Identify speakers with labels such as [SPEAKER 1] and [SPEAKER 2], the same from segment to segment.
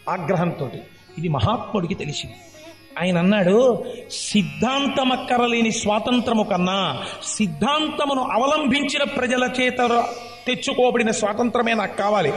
[SPEAKER 1] ఆగ్రహంతో ఇది మహాత్ముడికి తెలిసింది ఆయన అన్నాడు సిద్ధాంతమక్కరలేని స్వాతంత్రము కన్నా సిద్ధాంతమును అవలంబించిన ప్రజల చేత తెచ్చుకోబడిన స్వాతంత్రమే నాకు కావాలి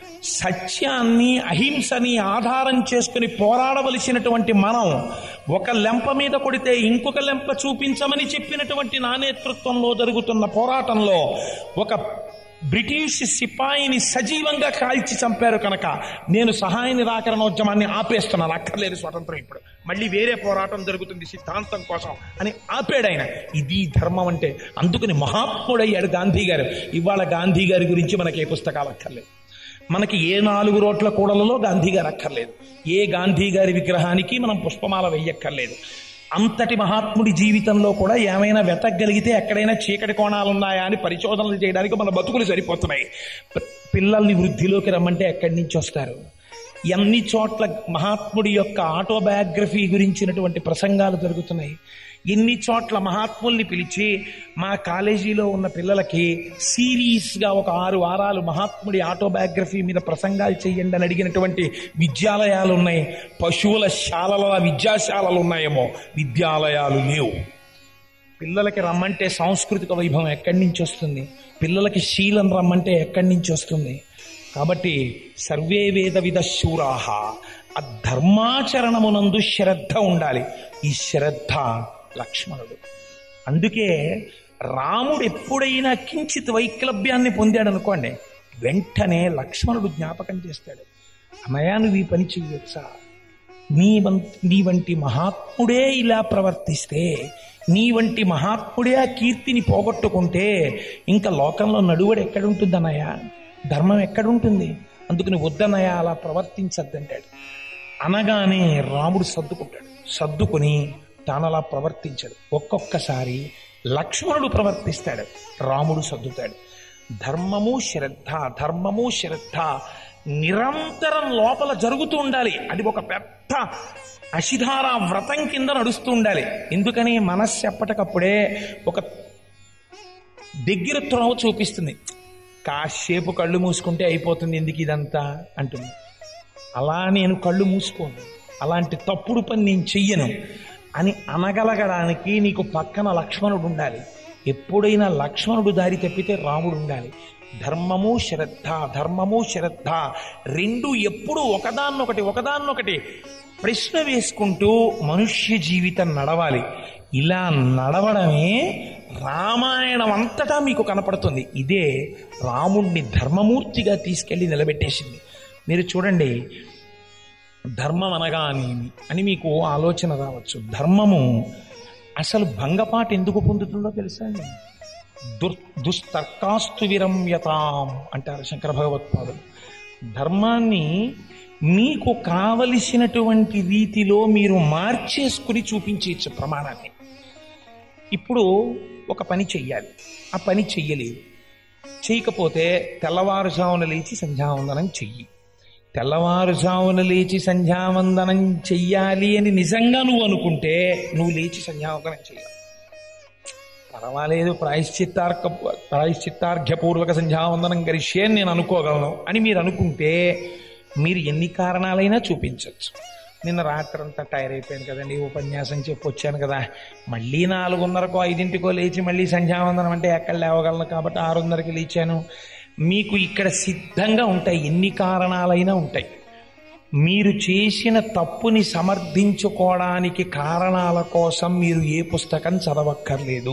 [SPEAKER 1] సత్యాన్ని అహింసని ఆధారం చేసుకుని పోరాడవలసినటువంటి మనం ఒక లెంప మీద కొడితే ఇంకొక లెంప చూపించమని చెప్పినటువంటి నా నేతృత్వంలో జరుగుతున్న పోరాటంలో ఒక బ్రిటిష్ సిపాయిని సజీవంగా కాల్చి చంపారు కనుక నేను సహాయ నిరాకరణోద్యమాన్ని ఆపేస్తున్నాను అక్కర్లేదు స్వతంత్రం ఇప్పుడు మళ్ళీ వేరే పోరాటం జరుగుతుంది సిద్ధాంతం కోసం అని ఆపాడు ఆయన ఇది ధర్మం అంటే అందుకని మహాత్ముడయ్యాడు గాంధీ గారు ఇవాళ గాంధీ గారి గురించి మనకి ఏ పుస్తకాలు అక్కర్లేదు మనకి ఏ నాలుగు రోడ్ల కూడలలో గాంధీ గారు అక్కర్లేదు ఏ గాంధీ గారి విగ్రహానికి మనం పుష్పమాల వెయ్యక్కర్లేదు అంతటి మహాత్ముడి జీవితంలో కూడా ఏమైనా వెతకగలిగితే ఎక్కడైనా చీకటి కోణాలు ఉన్నాయా అని పరిశోధనలు చేయడానికి మన బతుకులు సరిపోతున్నాయి పి- పిల్లల్ని వృద్ధిలోకి రమ్మంటే ఎక్కడి నుంచి వస్తారు ఎన్ని చోట్ల మహాత్ముడి యొక్క ఆటోబయోగ్రఫీ గురించినటువంటి ప్రసంగాలు జరుగుతున్నాయి ఎన్ని చోట్ల మహాత్ముల్ని పిలిచి మా కాలేజీలో ఉన్న పిల్లలకి సీరియస్గా ఒక ఆరు వారాలు మహాత్ముడి ఆటోబయోగ్రఫీ మీద ప్రసంగాలు చేయండి అని అడిగినటువంటి విద్యాలయాలు ఉన్నాయి పశువుల శాలల విద్యాశాలలు ఉన్నాయేమో విద్యాలయాలు లేవు పిల్లలకి రమ్మంటే సాంస్కృతిక వైభవం ఎక్కడి నుంచి వస్తుంది పిల్లలకి శీలం రమ్మంటే ఎక్కడి నుంచి వస్తుంది కాబట్టి సర్వే వేద విధ శూరాహ ఆ ధర్మాచరణమునందు శ్రద్ధ ఉండాలి ఈ శ్రద్ధ లక్ష్మణుడు అందుకే రాముడు ఎప్పుడైనా కించిత్ వైక్లభ్యాన్ని పొందాడు అనుకోండి వెంటనే లక్ష్మణుడు జ్ఞాపకం చేస్తాడు అన్నయ్య నువ్వు ఈ పని చెయ్యొచ్చా నీ వం- నీ వంటి మహాత్ముడే ఇలా ప్రవర్తిస్తే నీ వంటి మహాత్ముడే ఆ కీర్తిని పోగొట్టుకుంటే ఇంకా లోకంలో నడువడు ఎక్కడుంటుందన్నయ్య ధర్మం ఎక్కడుంటుంది అందుకని వద్దన్నయ్య అలా ప్రవర్తించద్దంటాడు అనగానే రాముడు సర్దుకుంటాడు సర్దుకుని తాను అలా ప్రవర్తించాడు ఒక్కొక్కసారి లక్ష్మణుడు ప్రవర్తిస్తాడు రాముడు సర్దుతాడు ధర్మము శ్రద్ధ ధర్మము శ్రద్ధ నిరంతరం లోపల జరుగుతూ ఉండాలి అది ఒక పెద్ద అశిధార వ్రతం కింద నడుస్తూ ఉండాలి ఎందుకని మనస్సు ఎప్పటికప్పుడే ఒక దగ్గర త్రోవ చూపిస్తుంది కాసేపు కళ్ళు మూసుకుంటే అయిపోతుంది ఎందుకు ఇదంతా అంటుంది అలా నేను కళ్ళు మూసుకోను అలాంటి తప్పుడు పని నేను చెయ్యను అని అనగలగడానికి నీకు పక్కన లక్ష్మణుడు ఉండాలి ఎప్పుడైనా లక్ష్మణుడు దారి తప్పితే రాముడు ఉండాలి ధర్మము శ్రద్ధ ధర్మము శ్రద్ధ రెండు ఎప్పుడు ఒకదాన్నొకటి ఒకదాన్నొకటి ప్రశ్న వేసుకుంటూ మనుష్య జీవితం నడవాలి ఇలా నడవడమే రామాయణం అంతటా మీకు కనపడుతుంది ఇదే రాముణ్ణి ధర్మమూర్తిగా తీసుకెళ్లి నిలబెట్టేసింది మీరు చూడండి ధర్మం అనగానేమి అని మీకు ఆలోచన రావచ్చు ధర్మము అసలు భంగపాటు ఎందుకు పొందుతుందో తెలుసా అండి దుర్ దుస్తర్కాస్తు విరమ్యతాం అంటారు శంకర భగవత్పాదులు ధర్మాన్ని మీకు కావలసినటువంటి రీతిలో మీరు మార్చేసుకుని చూపించవచ్చు ప్రమాణాన్ని ఇప్పుడు ఒక పని చెయ్యాలి ఆ పని చెయ్యలేదు చేయకపోతే తెల్లవారుజామున లేచి సంధ్యావందనం చెయ్యి తెల్లవారుజామున లేచి సంధ్యావందనం చెయ్యాలి అని నిజంగా నువ్వు అనుకుంటే నువ్వు లేచి సంధ్యావందనం చెయ్యాలి పర్వాలేదు ప్రాయశ్చిత్తార్క ప్రాయశ్చిత్తార్ఘ్యపూర్వక సంధ్యావందనం గరిష్యే అని నేను అనుకోగలను అని మీరు అనుకుంటే మీరు ఎన్ని కారణాలైనా చూపించవచ్చు నిన్న రాత్రంతా టైర్ అయిపోయాను కదండి ఉపన్యాసం చెప్పి వచ్చాను కదా మళ్ళీ నాలుగున్నరకో ఐదింటికో లేచి మళ్ళీ సంధ్యావందనం అంటే ఎక్కడ లేవగలను కాబట్టి ఆరున్నరకి లేచాను మీకు ఇక్కడ సిద్ధంగా ఉంటాయి ఎన్ని కారణాలైనా ఉంటాయి మీరు చేసిన తప్పుని సమర్థించుకోవడానికి కారణాల కోసం మీరు ఏ పుస్తకం చదవక్కర్లేదు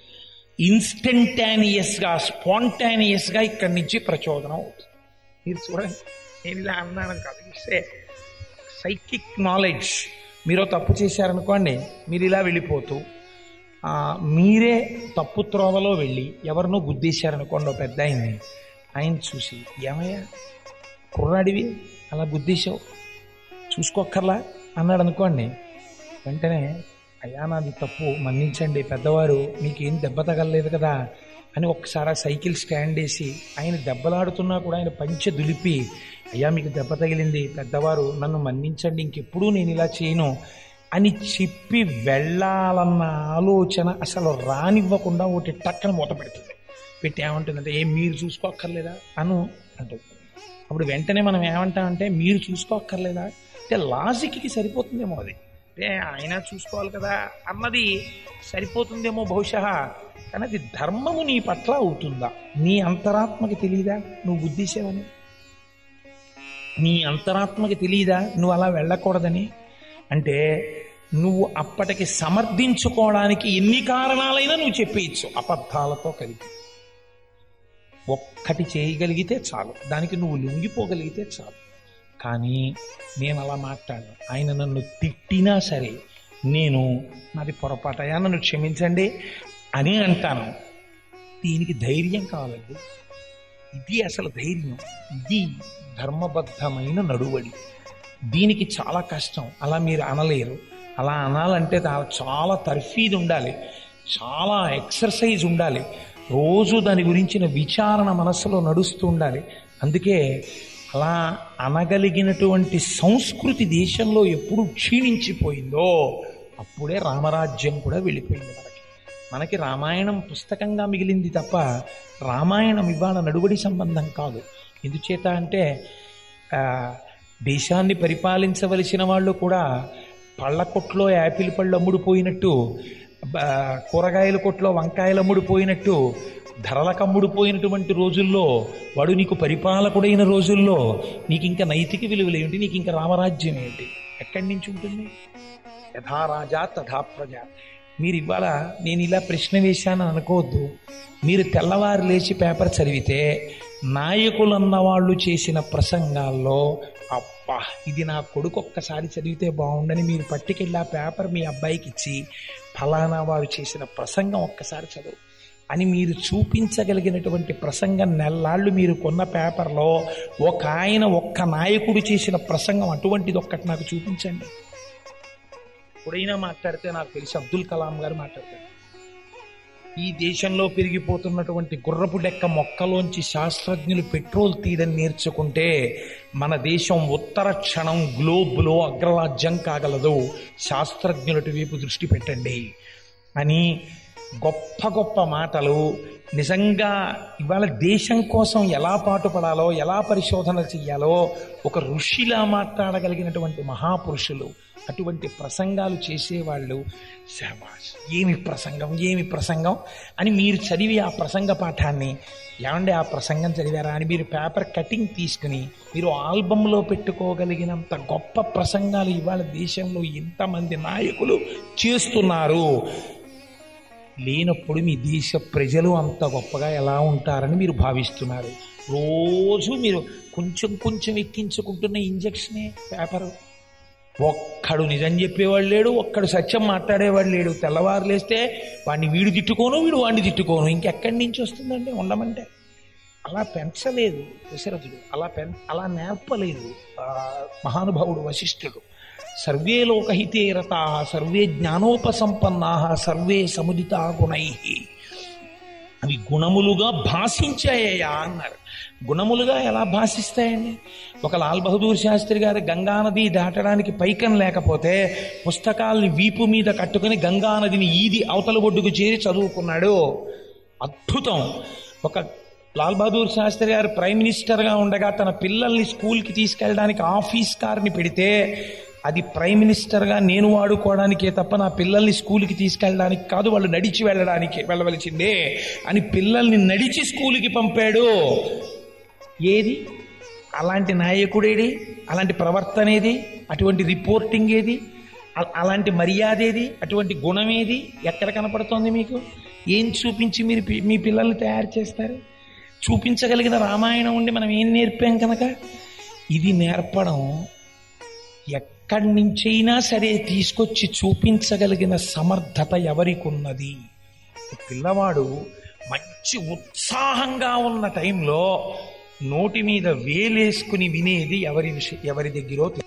[SPEAKER 1] ఇన్స్టంటానియస్గా స్పాంటానియస్గా ఇక్కడి నుంచి ప్రచోదనం అవుతుంది మీరు చూడండి నేను ఇలా అన్నాను కాదు ఇస్తే సైకిక్ నాలెడ్జ్ మీరు తప్పు చేశారనుకోండి మీరు ఇలా వెళ్ళిపోతూ ఆ, మీరే తప్పు త్రోవలో వెళ్ళి ఎవరినో గుద్దేశారనుకోండి ఒక పెద్ద ఆయన్ని ఆయన చూసి ఏమయ్యా కుర్రాడివి అలా గుద్దేశావు చూసుకోక్కర్లా అన్నాడు అనుకోండి వెంటనే అయ్యా నాది తప్పు మన్నించండి పెద్దవారు మీకేం దెబ్బ తగలలేదు కదా అని ఒక్కసారి ఆ సైకిల్ స్టాండ్ వేసి ఆయన దెబ్బలాడుతున్నా కూడా ఆయన పంచె దులిపి అయ్యా మీకు దెబ్బ తగిలింది పెద్దవారు నన్ను మన్నించండి ఇంకెప్పుడూ నేను ఇలా చేయను అని చెప్పి వెళ్ళాలన్న ఆలోచన అసలు రానివ్వకుండా ఒకటి టక్కన మూత పెడుతుంది పెట్టి ఏమంటుందంటే ఏం మీరు చూసుకోక్కర్లేదా అను అంటుంది అప్పుడు వెంటనే మనం ఏమంటామంటే మీరు చూసుకోక్కర్లేదా అంటే లాజిక్కి సరిపోతుందేమో అది అంటే ఆయన చూసుకోవాలి కదా అన్నది సరిపోతుందేమో బహుశా కానీ అది ధర్మము నీ పట్ల అవుతుందా నీ అంతరాత్మకి తెలియదా నువ్వు బుద్ధిసేవని నీ అంతరాత్మకి తెలియదా నువ్వు అలా వెళ్ళకూడదని అంటే నువ్వు అప్పటికి సమర్థించుకోవడానికి ఎన్ని కారణాలైనా నువ్వు చెప్పేయచ్చు అబద్ధాలతో కలిపి ఒక్కటి చేయగలిగితే చాలు దానికి నువ్వు లొంగిపోగలిగితే చాలు కానీ నేను అలా మాట్లాడను ఆయన నన్ను తిట్టినా సరే నేను నాది పొరపాటయా నన్ను క్షమించండి అని అంటాను దీనికి ధైర్యం కావాలండి ఇది అసలు ధైర్యం ఇది ధర్మబద్ధమైన నడువడి దీనికి చాలా కష్టం అలా మీరు అనలేరు అలా అనాలంటే దా- చాలా తర్ఫీదు ఉండాలి చాలా ఎక్సర్సైజ్ ఉండాలి రోజు దాని గురించిన విచారణ మనస్సులో నడుస్తూ ఉండాలి అందుకే అలా అనగలిగినటువంటి సంస్కృతి దేశంలో ఎప్పుడు క్షీణించిపోయిందో అప్పుడే రామరాజ్యం కూడా వెళ్ళిపోయింది మనకి మనకి రామాయణం పుస్తకంగా మిగిలింది తప్ప రామాయణం ఇవాళ నడువడి సంబంధం కాదు ఎందుచేత అంటే ఆ, దేశాన్ని పరిపాలించవలసిన వాళ్ళు కూడా పళ్ళ కొట్లో యాపిల్ పళ్ళు అమ్ముడుపోయినట్టు బ- కూరగాయల కొట్లో వంకాయలు అమ్ముడుపోయినట్టు ధరలకు అమ్ముడుపోయినటువంటి రోజుల్లో వాడు నీకు పరిపాలకుడైన రోజుల్లో నీకు ఇంకా నైతిక విలువలు ఏమిటి నీకు ఇంకా రామరాజ్యం ఏంటి ఎక్కడి నుంచి ఉంటుంది యథా రాజా తథా ప్రజ మీరు ఇవాళ నేను ఇలా ప్రశ్న వేశాను అనుకోవద్దు మీరు తెల్లవారు లేచి పేపర్ చదివితే నాయకులన్న వాళ్ళు చేసిన ప్రసంగాల్లో అబ్బా ఇది నా కొడుకు ఒక్కసారి చదివితే బాగుండని మీరు పట్టుకెళ్ళి ఆ పేపర్ మీ అబ్బాయికి ఇచ్చి ఫలానా వారు చేసిన ప్రసంగం ఒక్కసారి చదువు అని మీరు చూపించగలిగినటువంటి ప్రసంగం నెల్లాళ్ళు మీరు కొన్న పేపర్లో ఒక ఆయన ఒక్క నాయకుడు చేసిన ప్రసంగం అటువంటిది ఒక్కటి నాకు చూపించండి ఎప్పుడైనా మాట్లాడితే నాకు తెలిసి అబ్దుల్ కలాం గారు మాట్లాడతారు ఈ దేశంలో పెరిగిపోతున్నటువంటి గుర్రపు డెక్క మొక్కలోంచి శాస్త్రజ్ఞులు పెట్రోల్ తీయడం నేర్చుకుంటే మన దేశం ఉత్తర క్షణం గ్లోబ్లో అగ్రరాజ్యం కాగలదు శాస్త్రజ్ఞులటి వైపు దృష్టి పెట్టండి అని గొప్ప గొప్ప మాటలు నిజంగా ఇవాళ దేశం కోసం ఎలా పాటుపడాలో ఎలా పరిశోధన చెయ్యాలో ఒక ఋషిలా మాట్లాడగలిగినటువంటి మహాపురుషులు అటువంటి ప్రసంగాలు చేసేవాళ్ళు శాబాష్ ఏమి ప్రసంగం ఏమి ప్రసంగం అని మీరు చదివి ఆ ప్రసంగ పాఠాన్ని ఏమండి ఆ ప్రసంగం చదివారా అని మీరు పేపర్ కటింగ్ తీసుకుని మీరు ఆల్బంలో పెట్టుకోగలిగినంత గొప్ప ప్రసంగాలు ఇవాళ దేశంలో ఎంతమంది నాయకులు చేస్తున్నారు లేనప్పుడు మీ దేశ ప్రజలు అంత గొప్పగా ఎలా ఉంటారని మీరు భావిస్తున్నారు రోజు మీరు కొంచెం కొంచెం ఎక్కించుకుంటున్న ఇంజక్షనే పేపరు ఒక్కడు నిజం చెప్పేవాడు లేడు ఒక్కడు సత్యం మాట్లాడేవాడు లేడు తెల్లవారు లేస్తే వాడిని వీడు తిట్టుకోను వీడు వాడిని తిట్టుకోను ఇంకెక్కడి నుంచి వస్తుందండి ఉండమంటే అలా పెంచలేదు దశరథుడు అలా పెం అలా నేర్పలేదు ఆ, మహానుభావుడు వశిష్ఠుడు సర్వే లోకహితే రతా సర్వే జ్ఞానోపసంపన్నా సర్వే సముదితా గుణై అవి గుణములుగా భాషించాయా అన్నారు గుణములుగా ఎలా భాషిస్తాయండి ఒక లాల్ బహదూర్ శాస్త్రి గారు గంగానది దాటడానికి పైకం లేకపోతే పుస్తకాల్ని వీపు మీద కట్టుకుని గంగానదిని ఈది అవతల ఒడ్డుకు చేరి చదువుకున్నాడు అద్భుతం ఒక లాల్ బహదూర్ శాస్త్రి గారు ప్రైమ్ మినిస్టర్గా ఉండగా తన పిల్లల్ని స్కూల్కి తీసుకెళ్ళడానికి ఆఫీస్ కార్ని పెడితే అది ప్రైమ్ మినిస్టర్గా నేను వాడుకోవడానికే తప్ప నా పిల్లల్ని స్కూల్కి తీసుకెళ్ళడానికి కాదు వాళ్ళు నడిచి వెళ్ళడానికి వెళ్ళవలసిందే అని పిల్లల్ని నడిచి స్కూల్కి పంపాడు ఏది అలాంటి నాయకుడేది అలాంటి ప్రవర్తన ఏది అటువంటి రిపోర్టింగ్ ఏది అ- అలాంటి మర్యాద ఏది అటువంటి గుణం ఏది ఎక్కడ కనపడుతోంది మీకు ఏం చూపించి మీరు పి- మీ పిల్లల్ని తయారు చేస్తారు చూపించగలిగిన రామాయణం ఉండి మనం ఏం నేర్పాం కనుక ఇది నేర్పడం ఎక్కడి నుంచైనా సరే తీసుకొచ్చి చూపించగలిగిన సమర్థత ఎవరికి ఉన్నది పిల్లవాడు మంచి ఉత్సాహంగా ఉన్న టైంలో నోటి మీద వేలేసుకుని వినేది ఎవరి విషయం ఎవరి దగ్గరో తె-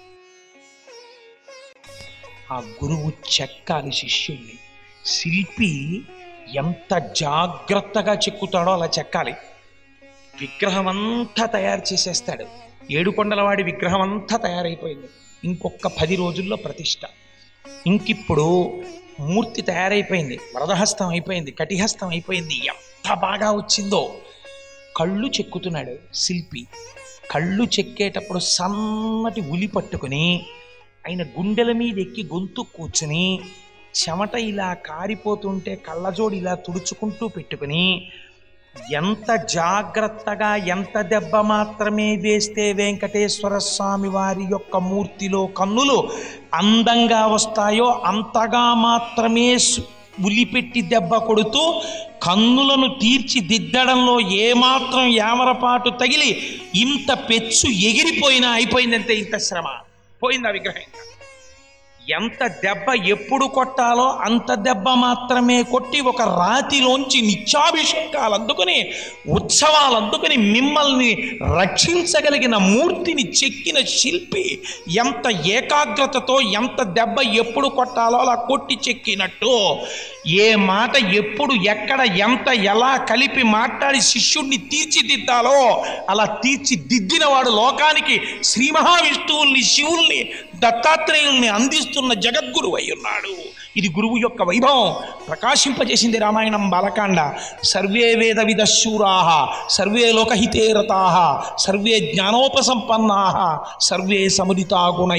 [SPEAKER 1] ఆ గురువు చెక్కాలి శిష్యుల్ని శిల్పి ఎంత జాగ్రత్తగా చెక్కుతాడో అలా చెక్కాలి విగ్రహం అంతా తయారు చేసేస్తాడు ఏడుకొండలవాడి విగ్రహం అంతా తయారైపోయింది ఇంకొక పది రోజుల్లో ప్రతిష్ట ఇంకిప్పుడు మూర్తి తయారైపోయింది వరదహస్తం అయిపోయింది కటిహస్తం అయిపోయింది ఎంత బాగా వచ్చిందో కళ్ళు చెక్కుతున్నాడు శిల్పి కళ్ళు చెక్కేటప్పుడు సన్నటి ఉలి పట్టుకుని ఆయన గుండెల మీద ఎక్కి గొంతు కూర్చుని చెమట ఇలా కారిపోతుంటే కళ్ళజోడు ఇలా తుడుచుకుంటూ పెట్టుకుని ఎంత జాగ్రత్తగా ఎంత దెబ్బ మాత్రమే వేస్తే వెంకటేశ్వర స్వామి వారి యొక్క మూర్తిలో కన్నులు అందంగా వస్తాయో అంతగా మాత్రమే సు- ఉలిపెట్టి దెబ్బ కొడుతూ కన్నులను తీర్చిదిద్దడంలో ఏమాత్రం యామరపాటు తగిలి ఇంత పెచ్చు ఎగిరిపోయినా అయిపోయిందంటే ఇంత శ్రమ పోయింది ఆ విగ్రహం ఇంకా. ఎంత దెబ్బ ఎప్పుడు కొట్టాలో అంత దెబ్బ మాత్రమే కొట్టి ఒక రాతిలోంచి నిత్యాభిషేకాలు అందుకుని ఉత్సవాలు అందుకుని మిమ్మల్ని రక్షించగలిగిన మూర్తిని చెక్కిన శిల్పి ఎంత ఏకాగ్రతతో ఎంత దెబ్బ ఎప్పుడు కొట్టాలో అలా కొట్టి చెక్కినట్టు ఏ మాట ఎప్పుడు ఎక్కడ ఎంత ఎలా కలిపి మాట్లాడి శిష్యుణ్ణి తీర్చిదిద్దాలో అలా తీర్చిదిద్దిన వాడు లోకానికి శ్రీ మహావిష్ణువుల్ని శివుల్ని దత్తాత్రేయుల్ని అందిస్తున్న జగద్గురువు అయి ఉన్నాడు ఇది గురువు యొక్క వైభవం ప్రకాశింపజేసింది రామాయణం బాలకాండ సర్వే వేద విదశూరా సర్వే లోకహితే రతా సర్వే జ్ఞానోపసంపన్నా సర్వే సముదితా గుణై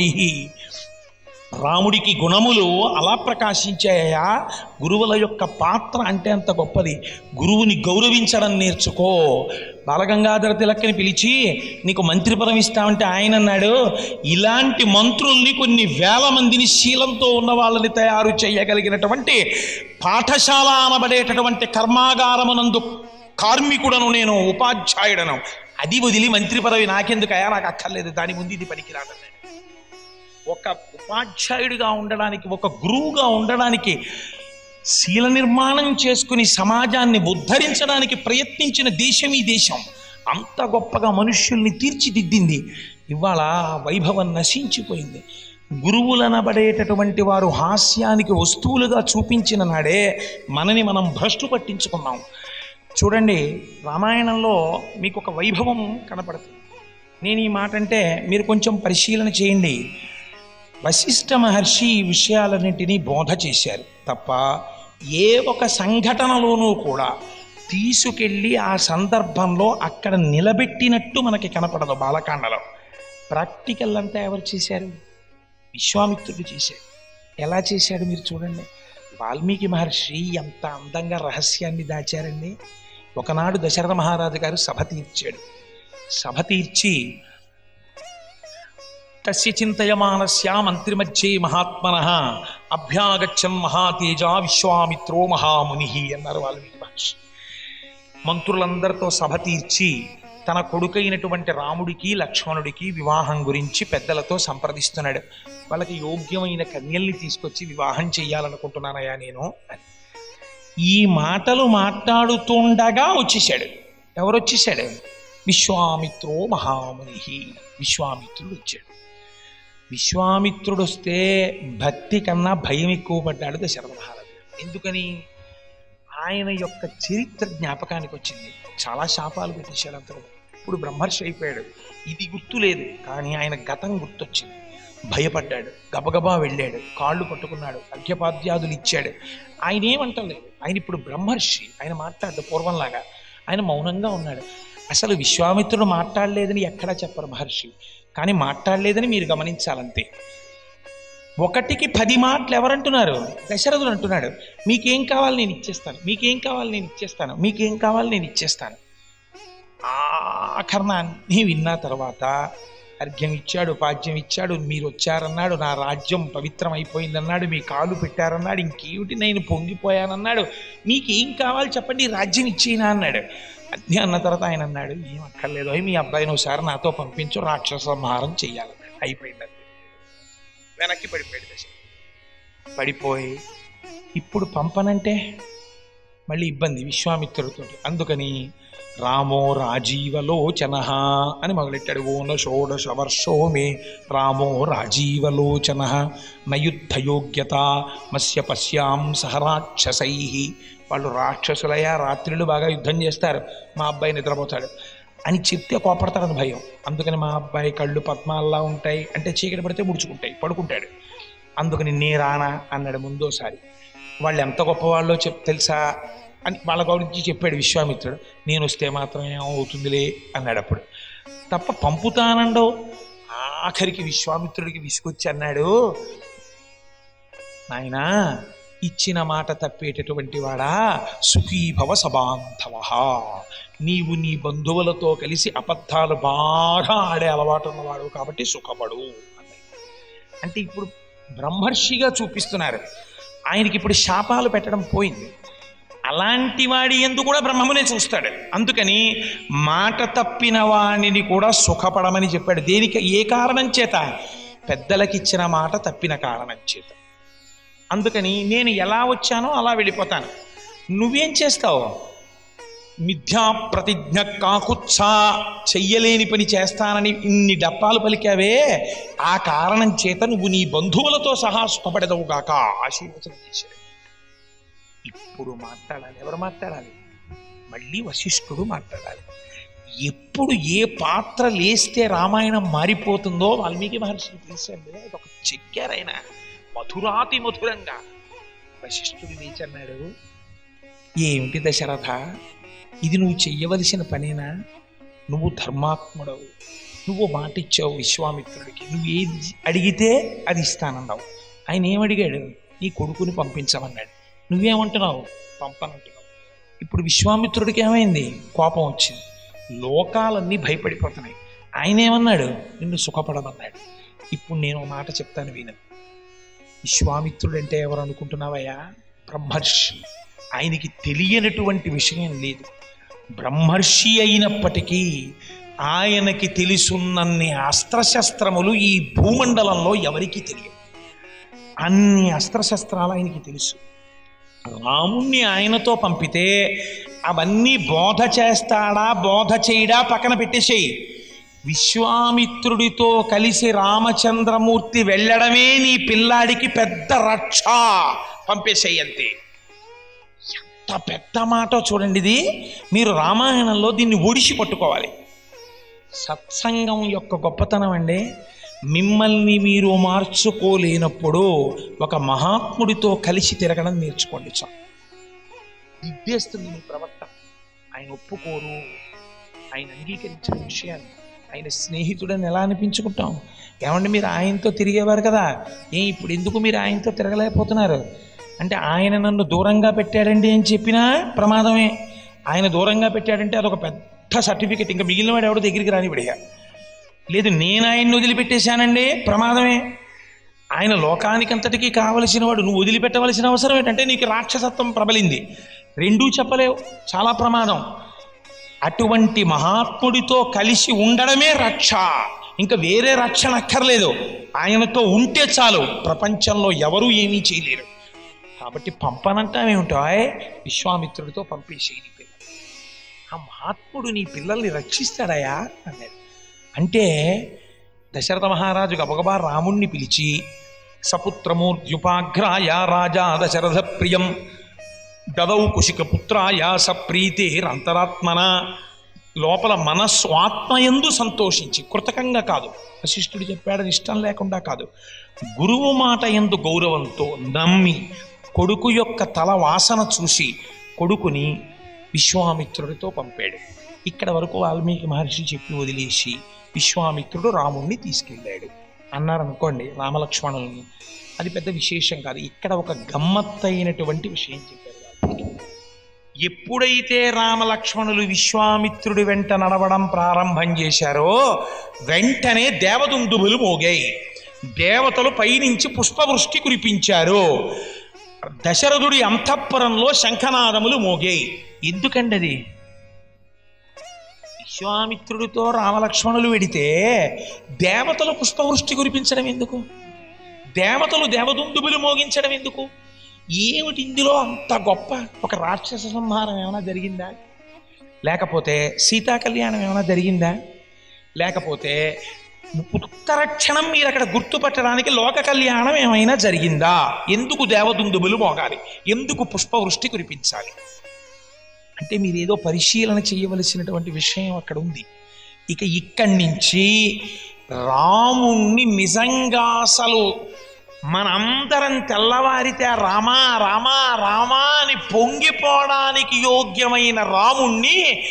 [SPEAKER 1] రాముడికి గుణములు అలా ప్రకాశించాయా గురువుల యొక్క పాత్ర అంటే అంత గొప్పది గురువుని గౌరవించడం నేర్చుకో బాలగంగాధర తిలక్కని పిలిచి నీకు మంత్రి పదం ఇస్తామంటే ఆయన అన్నాడు ఇలాంటి మంత్రుల్ని కొన్ని వేల మందిని శీలంతో ఉన్న వాళ్ళని తయారు చేయగలిగినటువంటి పాఠశాల అనబడేటటువంటి కర్మాగారమునందు కార్మికుడను నేను ఉపాధ్యాయుడను అది వదిలి మంత్రి పదవి నాకెందుకయా నాకు అక్కర్లేదు దాని ముందు ఇది పనికిరాదన్నాడు ఒక ఉపాధ్యాయుడిగా ఉండడానికి ఒక గురువుగా ఉండడానికి శీల నిర్మాణం చేసుకుని సమాజాన్ని ఉద్ధరించడానికి ప్రయత్నించిన దేశం ఈ దేశం అంత గొప్పగా మనుష్యుల్ని తీర్చిదిద్దింది ఇవాళ ఆ వైభవం నశించిపోయింది గురువులనబడేటటువంటి వారు హాస్యానికి వస్తువులుగా చూపించిన నాడే మనని మనం భ్రష్టు పట్టించుకున్నాం చూడండి రామాయణంలో మీకు ఒక వైభవం కనపడుతుంది నేను ఈ మాట అంటే మీరు కొంచెం పరిశీలన చేయండి వశిష్ఠ మహర్షి ఈ విషయాలన్నింటినీ బోధ చేశారు తప్ప ఏ ఒక సంఘటనలోనూ కూడా తీసుకెళ్ళి ఆ సందర్భంలో అక్కడ నిలబెట్టినట్టు మనకి కనపడదు బాలకాండలో ప్రాక్టికల్ అంతా ఎవరు చేశారు విశ్వామిత్రుడు చేశాడు ఎలా చేశాడు మీరు చూడండి వాల్మీకి మహర్షి ఎంత అందంగా రహస్యాన్ని దాచారండి ఒకనాడు దశరథ మహారాజు గారు సభ తీర్చాడు సభ తీర్చి తస్య చింతయమానస్య మంత్రిమధ్యే మహాత్మన అభ్యాగచ్చన్ మహాతేజ విశ్వామిత్రో మహాముని అన్నారు వాల్మీకి మహర్షి మంత్రులందరితో సభ తీర్చి తన కొడుకైనటువంటి రాముడికి లక్ష్మణుడికి వివాహం గురించి పెద్దలతో సంప్రదిస్తున్నాడు వాళ్ళకి యోగ్యమైన కన్యల్ని తీసుకొచ్చి వివాహం చెయ్యాలనుకుంటున్నానయ్యా నేను అని ఈ మాటలు మాట్లాడుతుండగా వచ్చేసాడు ఎవరు వచ్చేసాడు విశ్వామిత్రో మహాముని విశ్వామిత్రుడు వచ్చాడు విశ్వామిత్రుడు వస్తే భక్తి కన్నా భయం ఎక్కువ పడ్డాడు దశరథ మహారాజు ఎందుకని ఆయన యొక్క చరిత్ర జ్ఞాపకానికి వచ్చింది చాలా శాపాలు పెట్టేశాడు అంతలో ఇప్పుడు బ్రహ్మర్షి అయిపోయాడు ఇది గుర్తు లేదు కానీ ఆయన గతం గుర్తొచ్చింది భయపడ్డాడు గబగబా వెళ్ళాడు కాళ్ళు పట్టుకున్నాడు అర్ఘ్యపాద్యాదులు ఇచ్చాడు ఆయన ఏమంటలేదు ఆయన ఇప్పుడు బ్రహ్మర్షి ఆయన మాట్లాడు పూర్వంలాగా ఆయన మౌనంగా ఉన్నాడు అసలు విశ్వామిత్రుడు మాట్లాడలేదని ఎక్కడా చెప్పరు మహర్షి కానీ మాట్లాడలేదని మీరు గమనించాలంతే ఒకటికి పది మాటలు ఎవరంటున్నారు దశరథుడు అంటున్నాడు మీకేం కావాలి నేను ఇచ్చేస్తాను మీకేం కావాలి నేను ఇచ్చేస్తాను మీకేం కావాలి నేను ఇచ్చేస్తాను ఆఖరణ అన్నీ విన్న తర్వాత అర్ఘ్యం ఇచ్చాడు పాద్యం ఇచ్చాడు మీరు వచ్చారన్నాడు నా రాజ్యం పవిత్రం అయిపోయిందన్నాడు మీ కాలు పెట్టారన్నాడు ఇంకేమిటి నేను పొంగిపోయానన్నాడు మీకేం కావాలి చెప్పండి ఈ రాజ్యం ఇచ్చేనా అన్నాడు అన్నీ అన్న తర్వాత ఆయన అన్నాడు ఏం అక్కర్లేదు అయి మీ అబ్బాయిని ఒకసారి నాతో పంపించు రాక్షస సంహారం చెయ్యాలన్నాడు అయిపోయింది అంతే. వెనక్కి పడిపోయాడు దశ పడిపోయి ఇప్పుడు పంపనంటే మళ్ళీ ఇబ్బంది విశ్వామిత్రుడితో అందుకని రామో రాజీవలోచన అని మొదలెట్టాడు ఓన షోడశ వర్షో మే రామో రాజీవలోచన నయుద్ధయోగ్యత మత్స్య పశ్యాం సహ రాక్షసై వాళ్ళు రాక్షసులయ్యా రాత్రులు బాగా యుద్ధం చేస్తారు మా అబ్బాయి నిద్రపోతాడు అని చెప్తే కోపడతాడని భయం అందుకని మా అబ్బాయి కళ్ళు పద్మాల్లా ఉంటాయి అంటే చీకటి పడితే ముడుచుకుంటాయి పడుకుంటాడు అందుకని నే రానా అన్నాడు ముందోసారి వాళ్ళు ఎంత గొప్పవాళ్ళో చెప్ తెలుసా అని వాళ్ళ గురించి చెప్పాడు విశ్వామిత్రుడు నేను వస్తే మాత్రం ఏమవుతుందిలే అన్నాడు అప్పుడు తప్ప పంపుతానండవు ఆఖరికి విశ్వామిత్రుడికి విసుకొచ్చి అన్నాడు నాయనా ఇచ్చిన మాట తప్పేటటువంటి వాడా సుఖీభవ సబాంధవ నీవు నీ బంధువులతో కలిసి అబద్ధాలు బాగా ఆడే అలవాటు ఉన్నవాడు కాబట్టి సుఖపడు అన్నాడు. అంటే ఇప్పుడు బ్రహ్మర్షిగా చూపిస్తున్నారు ఆయనకి ఇప్పుడు శాపాలు పెట్టడం పోయింది అలాంటి వాడి ఎందు కూడా బ్రహ్మమునే చూస్తాడు అందుకని మాట తప్పిన వాణిని కూడా సుఖపడమని చెప్పాడు దేనికి ఏ కారణం చేత పెద్దలకిచ్చిన మాట తప్పిన కారణం చేత అందుకని నేను ఎలా వచ్చానో అలా వెళ్ళిపోతాను నువ్వేం చేస్తావు మిథ్యా ప్రతిజ్ఞ కాకుత్సా చెయ్యలేని పని చేస్తానని ఇన్ని డప్పాలు పలికావే ఆ కారణం చేత నువ్వు నీ బంధువులతో సహా సుఖపడదవు గాక ఆశీర్వచనం చేశాడు ఇప్పుడు మాట్లాడాలి ఎవరు మాట్లాడాలి మళ్ళీ వశిష్ఠుడు మాట్లాడాలి ఎప్పుడు ఏ పాత్ర లేస్తే రామాయణం మారిపోతుందో వాల్మీకి మహర్షికి తెలిసండి అది ఒక చెక్కారైన మధురాతి మధురంగా వశిష్ఠుడు లేచన్నాడు ఏమిటి దశరథ ఇది నువ్వు చెయ్యవలసిన పనేనా నువ్వు ధర్మాత్ముడవు నువ్వు మాట ఇచ్చావు విశ్వామిత్రుడికి నువ్వు ఏది అడిగితే అది ఇస్తానన్నావు ఆయన ఏమడిగాడు నీ కొడుకుని పంపించమన్నాడు నువ్వేమంటున్నావు పంపనంటున్నావు ఇప్పుడు విశ్వామిత్రుడికి ఏమైంది కోపం వచ్చింది లోకాలన్నీ భయపడిపోతున్నాయి ఆయన ఏమన్నాడు నిన్ను సుఖపడమన్నాడు ఇప్పుడు నేను ఒక మాట చెప్తాను విను విశ్వామిత్రుడు అంటే ఎవరు అనుకుంటున్నావయ్యా బ్రహ్మర్షి ఆయనకి తెలియనటువంటి విషయం లేదు బ్రహ్మర్షి అయినప్పటికీ ఆయనకి తెలుసున్నన్ని అస్త్రశస్త్రములు ఈ భూమండలంలో ఎవరికీ తెలియదు అన్ని అస్త్రశస్త్రాలు ఆయనకి తెలుసు రాముణ్ణి ఆయనతో పంపితే అవన్నీ బోధ చేస్తాడా బోధ చేయడా పక్కన పెట్టేసేయి విశ్వామిత్రుడితో కలిసి రామచంద్రమూర్తి వెళ్ళడమే నీ పిల్లాడికి పెద్ద రక్ష పంపేసేయి అంతే ఎంత పెద్ద మాట చూడండి ఇది మీరు రామాయణంలో దీన్ని ఒడిసి పట్టుకోవాలి సత్సంగం యొక్క గొప్పతనం అండి మిమ్మల్ని మీరు మార్చుకోలేనప్పుడు ఒక మహాత్ముడితో కలిసి తిరగడం నేర్చుకోండి చాలు దిద్దేస్తుంది మీ ప్రవర్తన ఆయన ఒప్పుకోరు ఆయన అంగీకరించిన విషయాన్ని ఆయన స్నేహితుడని ఎలా అనిపించుకుంటాం ఏమంటే మీరు ఆయనతో తిరిగేవారు కదా ఏ ఇప్పుడు ఎందుకు మీరు ఆయనతో తిరగలేకపోతున్నారు అంటే ఆయన నన్ను దూరంగా పెట్టాడండి అని చెప్పినా ప్రమాదమే ఆయన దూరంగా పెట్టాడంటే అదొక పెద్ద సర్టిఫికెట్ ఇంకా మిగిలిన వాడు ఎవడో దగ్గరికి రానివిడిగా లేదు నేను ఆయన్ని వదిలిపెట్టేశానండి ప్రమాదమే ఆయన లోకానికంతటికీ కావలసిన వాడు నువ్వు వదిలిపెట్టవలసిన అవసరం ఏంటంటే నీకు రాక్షసత్వం ప్రబలింది రెండూ చెప్పలేవు చాలా ప్రమాదం అటువంటి మహాత్ముడితో కలిసి ఉండడమే రక్ష ఇంకా వేరే రక్షణ అక్కర్లేదు ఆయనతో ఉంటే చాలు ప్రపంచంలో ఎవరూ ఏమీ చేయలేరు కాబట్టి పంపనంటావేమిటో విశ్వామిత్రుడితో పంపేసేయి నీ పిల్లలు ఆ మహాత్ముడు నీ పిల్లల్ని రక్షిస్తాడయా అన్నాడు అంటే దశరథ మహారాజు గబగబా రాముణ్ణి పిలిచి సపుత్రమూర్ధ్యుపాఘ్రాయ రాజా దశరథ ప్రియం దదౌ కుశికపుత్రాయ సప్రీతేరంతరాత్మన లోపల మనస్సు ఆత్మయందు సంతోషించి కృతకంగా కాదు వశిష్ఠుడు చెప్పాడని ఇష్టం లేకుండా కాదు గురువు మాట ఎందు గౌరవంతో నమ్మి కొడుకు యొక్క తల వాసన చూసి కొడుకుని విశ్వామిత్రుడితో పంపాడు ఇక్కడ వరకు వాల్మీకి మహర్షి చెప్పి వదిలేసి విశ్వామిత్రుడు రాముణ్ణి తీసుకెళ్ళాడు అన్నారనుకోండి రామలక్ష్మణుల్ని అది పెద్ద విశేషం కాదు ఇక్కడ ఒక గమ్మత్తైనటువంటి విషయం చెప్పారు వాల్మీకి. ఎప్పుడైతే రామలక్ష్మణులు విశ్వామిత్రుడి వెంట నడవడం ప్రారంభం చేశారో వెంటనే దేవదుందుబులు మోగాయి దేవతలు పైనుంచి పుష్పవృష్టి కురిపించారు దశరథుడి అంతఃపురంలో శంఖనాదములు మోగాయి ఎందుకండి అది విశ్వామిత్రుడితో రామలక్ష్మణులు వెడితే దేవతలు పుష్పవృష్టి కురిపించడం ఎందుకు దేవతలు దేవదుందుబులు మోగించడం ఎందుకు ఏమిటి ఇందులో అంత గొప్ప ఒక రాక్షస సంహారం ఏమైనా జరిగిందా లేకపోతే సీతా కళ్యాణం ఏమైనా జరిగిందా లేకపోతే ఉత్తర క్షణం మీరు అక్కడ గుర్తుపట్టడానికి లోక కళ్యాణం ఏమైనా జరిగిందా ఎందుకు దేవదుందుబులు మోగాలి ఎందుకు పుష్పవృష్టి కురిపించాలి అంటే మీరు ఏదో పరిశీలన చేయవలసినటువంటి విషయం అక్కడ ఉంది ఇక ఇక్కడి నుంచి రాముణ్ణి నిజంగా అసలు మనందరం తెల్లవారితే రామా రామా రామా అని పొంగిపోవడానికి యోగ్యమైన రాముణ్ణి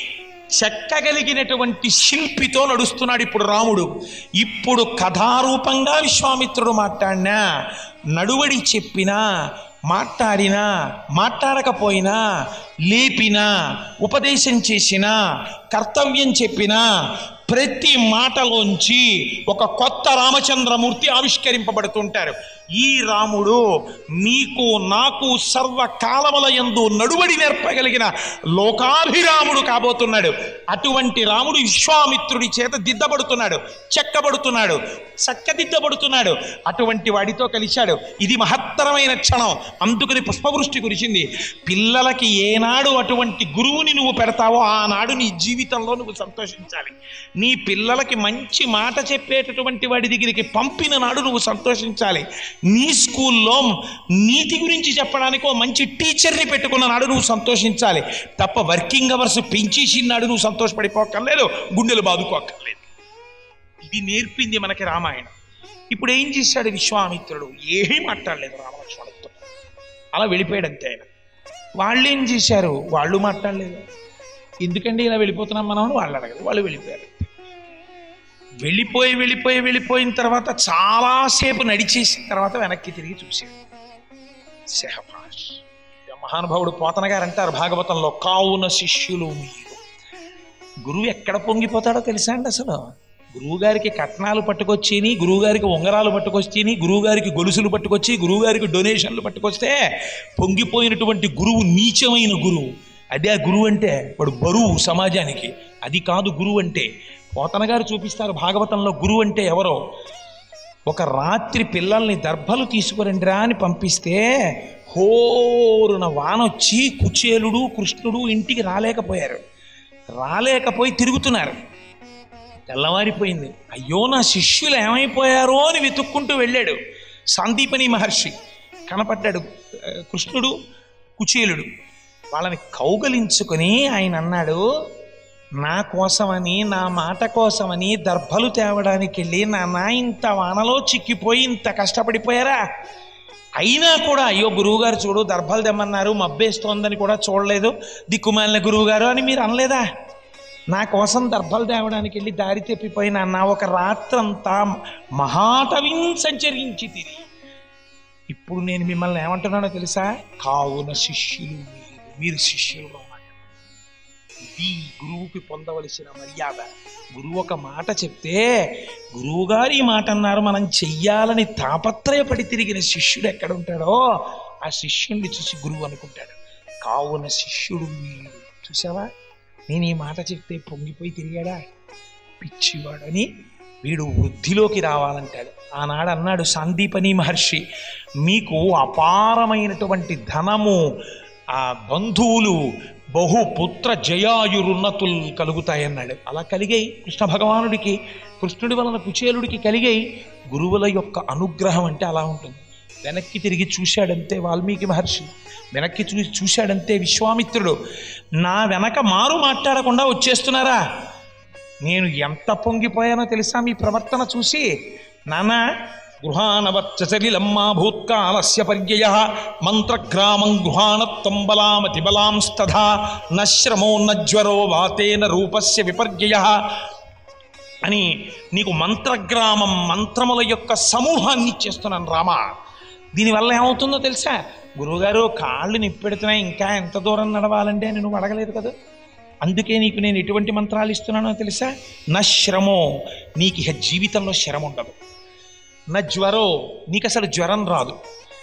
[SPEAKER 1] చెక్కగలిగినటువంటి శిల్పితో నడుస్తున్నాడు ఇప్పుడు రాముడు ఇప్పుడు కథారూపంగా విశ్వామిత్రుడు మాట్లాడినా నడువడి చెప్పినా మాట్లాడినా మాట్లాడకపోయినా లేపినా ఉపదేశం చేసినా కర్తవ్యం చెప్పినా ప్రతి మాటలోంచి ఒక కొత్త రామచంద్రమూర్తి ఆవిష్కరింపబడుతుంటారు ఈ రాముడు నీకు నాకు సర్వకాలముల యందు నడువడి నేర్పగలిగిన లోకాభిరాముడు కాబోతున్నాడు అటువంటి రాముడు విశ్వామిత్రుడి చేత దిద్దబడుతున్నాడు చెక్కబడుతున్నాడు చక్కదిద్దబడుతున్నాడు అటువంటి వాడితో కలిశాడు ఇది మహత్తరమైన క్షణం అందుకని పుష్పవృష్టి కురిసింది పిల్లలకి ఏనాడు అటువంటి గురువుని నువ్వు పెడతావో ఆనాడు నీ జీవితంలో నువ్వు సంతోషించాలి నీ పిల్లలకి మంచి మాట చెప్పేటటువంటి వాడి దగ్గరికి పంపిన నాడు నువ్వు సంతోషించాలి నీ స్కూల్లో నీతి గురించి చెప్పడానికి ఓ మంచి టీచర్ని పెట్టుకున్న నాడు నువ్వు సంతోషించాలి తప్ప వర్కింగ్ అవర్స్ పెంచేసిన నాడు నువ్వు సంతోషపడిపోక్కర్లేదు గుండెలు బాదుకోక్కర్లేదు ఇది నేర్పింది మనకి రామాయణం ఇప్పుడు ఏం చేశాడు విశ్వామిత్రుడు ఏమీ మాట్లాడలేదు రామలక్ష్మణుడితో అలా వెళ్ళిపోయాడు అంతే ఆయన వాళ్ళు ఏం చేశారు వాళ్ళు మాట్లాడలేదు ఎందుకండి ఇలా వెళ్ళిపోతున్నాం మనం అని వాళ్ళు అడగదు వాళ్ళు వెళ్ళిపోయారు వెళ్ళిపోయి వెళ్ళిపోయి వెళ్ళిపోయిన తర్వాత చాలాసేపు నడిచేసిన తర్వాత వెనక్కి తిరిగి చూశాడు శహబాష్ మహానుభావుడు పోతన గారు అంటారు భాగవతంలో కావున శిష్యులు మీరు గురువు ఎక్కడ పొంగిపోతాడో తెలుసా అండి అసలు గురువుగారికి కట్నాలు పట్టుకొచ్చిని గురువుగారికి ఉంగరాలు పట్టుకొచ్చిని గురువుగారికి గొలుసులు పట్టుకొచ్చి గురువుగారికి డొనేషన్లు పట్టుకొస్తే పొంగిపోయినటువంటి గురువు నీచమైన గురువు అదే ఆ గురువు అంటే వాడు బరువు సమాజానికి అది కాదు గురువు అంటే పోతన గారు చూపిస్తారు భాగవతంలో గురువు అంటే ఎవరో ఒక రాత్రి పిల్లల్ని దర్భలు తీసుకురండిరా అని పంపిస్తే హోరున వానొచ్చి కుచేలుడు కృష్ణుడు ఇంటికి రాలేకపోయారు రాలేకపోయి తిరుగుతున్నారు తెల్లవారిపోయింది అయ్యో నా శిష్యులు ఏమైపోయారో అని వెతుక్కుంటూ వెళ్ళాడు సందీపని మహర్షి కనపడ్డాడు ఆ, కృష్ణుడు కుచేలుడు వాళ్ళని కౌగలించుకొని ఆయన అన్నాడు నా కోసమని నా మాట కోసమని దర్భలు తేవడానికి వెళ్ళి నాన్న ఇంత వానలో చిక్కిపోయి ఇంత కష్టపడిపోయారా అయినా కూడా అయ్యో గురువుగారు చూడు దర్భలు తెమ్మన్నారు మబ్బేస్తోందని కూడా చూడలేదు దిక్కుమాలిన గురువుగారు అని మీరు అనలేదా నా కోసం దర్భలు తేవడానికి వెళ్ళి దారి తెప్పిపోయిన నా ఒక రాత్రంతా మహాటవిం సంచరించి తిరిగి ఇప్పుడు నేను మిమ్మల్ని ఏమంటున్నానో తెలుసా కావున శిష్యులు మీరు మీరు శిష్యులు అన్నమాట ఇది గురువుకి పొందవలసిన మర్యాద గురువు ఒక మాట చెప్తే గురువుగారు ఈ మాట అన్నారు మనం చెయ్యాలని తాపత్రయపడి తిరిగిన శిష్యుడు ఎక్కడ ఉంటాడో ఆ శిష్యుణ్ణి చూసి గురువు అనుకుంటాడు కావున శిష్యుడు వీడు చూసావా నేను ఈ మాట చెప్తే పొంగిపోయి తిరిగాడా పిచ్చివాడని వీడు వృద్ధిలోకి రావాలంటాడు ఆనాడు అన్నాడు సందీపని మహర్షి మీకు అపారమైనటువంటి ధనము ఆ బంధువులు బహుపుత్ర జయాయురున్నతులు కలుగుతాయన్నాడు అలా కలిగాయి కృష్ణ భగవానుడికి కృష్ణుడి వలన కుచేలుడికి కలిగాయి గురువుల యొక్క అనుగ్రహం అంటే అలా ఉంటుంది వెనక్కి తిరిగి చూశాడంతే వాల్మీకి మహర్షి వెనక్కి చూసి చూశాడంతే విశ్వామిత్రుడు నా వెనక మారు మాట్లాడకుండా వచ్చేస్తున్నారా నేను ఎంత పొంగిపోయానో తెలుసా మీ ప్రవర్తన చూసి నాన్న గృహానవచ్చసలిలమ్మా భూత్కాలస్య పర్యయ మంత్రగ్రామం గృహాణత్వం బలామతి బలాంస్తథా నశ్రమో నజ్వరో వాతేన రూపస్య విపర్యయ అని నీకు మంత్రగ్రామం మంత్రముల యొక్క సమూహాన్ని ఇచ్చేస్తున్నాను రామా దీనివల్ల ఏమవుతుందో తెలుసా గురువుగారు కాళ్ళు నిప్పెడుతున్నాయి ఇంకా ఎంత దూరం నడవాలంటే అని నువ్వు అడగలేదు కదా అందుకే నీకు నేను ఎటువంటి మంత్రాలు ఇస్తున్నానో తెలుసా నా శ్రమో నీకు ఇక జీవితంలో శ్రమ ఉండదు నా జ్వరో నీకు అసలు జ్వరం రాదు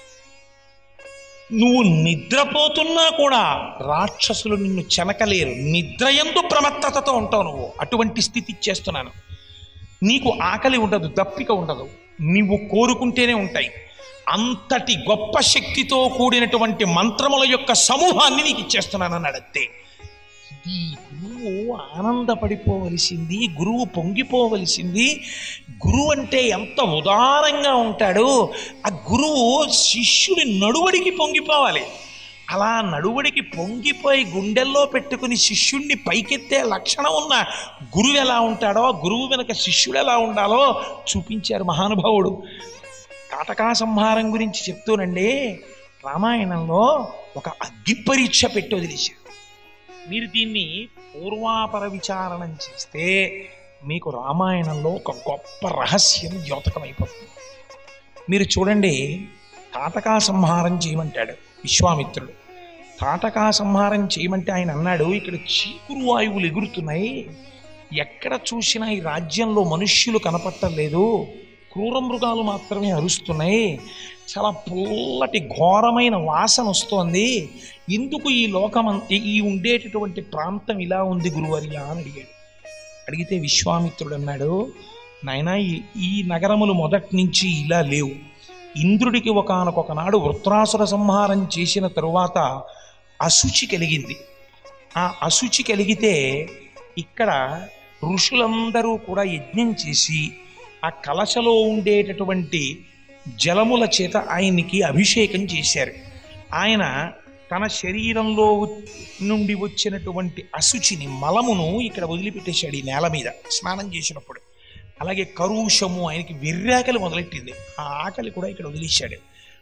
[SPEAKER 1] నువ్వు నిద్రపోతున్నా కూడా రాక్షసులు నిన్ను చెనకలేరు నిద్రయందు ప్రమత్తతతో ఉంటావు నువ్వు అటువంటి స్థితి ఇచ్చేస్తున్నాను నీకు ఆకలి ఉండదు దప్పిక ఉండదు నువ్వు కోరుకుంటేనే ఉంటాయి అంతటి గొప్ప శక్తితో కూడినటువంటి మంత్రముల యొక్క సమూహాన్ని నీకు ఇచ్చేస్తున్నాను అన్నాడు అంతే ఇది గురువు ఆనందపడిపోవలసింది గురువు పొంగిపోవలసింది గురువు అంటే ఎంత ఉదారంగా ఉంటాడు ఆ గురువు శిష్యుడి నడువడికి పొంగిపోవాలి అలా నడువడికి పొంగిపోయి గుండెల్లో పెట్టుకుని శిష్యుణ్ణి పైకెత్తే లక్షణం ఉన్న గురువు ఎలా ఉంటాడో గురువు వెనక శిష్యుడు ఎలా ఉండాలో చూపించారు మహానుభావుడు తాటకా సంహారం గురించి చెప్తూనండి రామాయణంలో ఒక అగ్గి పరీక్ష పెట్టి వదిలేశారు మీరు దీన్ని పూర్వాపర విచారణం చేస్తే మీకు రామాయణంలో ఒక గొప్ప రహస్యం ద్యోతకమైపోతుంది మీరు చూడండి తాటకా సంహారం చేయమంటాడు విశ్వామిత్రుడు తాటకా సంహారం చేయమంటే ఆయన అన్నాడు ఇక్కడ చీకురు వాయువులు ఎగురుతున్నాయి ఎక్కడ చూసినా ఈ రాజ్యంలో మనుష్యులు కనపట్టలేదు క్రూర మృగాలు మాత్రమే అరుస్తున్నాయి చాలా పుల్లటి ఘోరమైన వాసన వస్తోంది ఎందుకు ఈ లోకం ఈ ఉండేటటువంటి ప్రాంతం ఇలా ఉంది గురువర్య అని అడిగాడు అడిగితే విశ్వామిత్రుడు అన్నాడు నాయనా ఈ ఈ నగరములు మొదటి నుంచి ఇలా లేవు ఇంద్రుడికి ఒకనకొక నాడు వృత్రాసుర సంహారం చేసిన తరువాత అశుచి కలిగింది ఆ అశుచి కలిగితే ఇక్కడ ఋషులందరూ కూడా యజ్ఞం చేసి ఆ కలశలో ఉండేటటువంటి జలముల చేత ఆయన్ని అభిషేకం చేశారు ఆయన తన శరీరంలో నుండి వచ్చినటువంటి అశుచిని మలమును ఇక్కడ వదిలిపెట్టేశాడు ఈ నేల మీద స్నానం చేసినప్పుడు అలాగే కరుషము ఆయనకి వెర్రాకలి మొదలెట్టింది ఆ ఆకలి కూడా ఇక్కడ వదిలేశాడు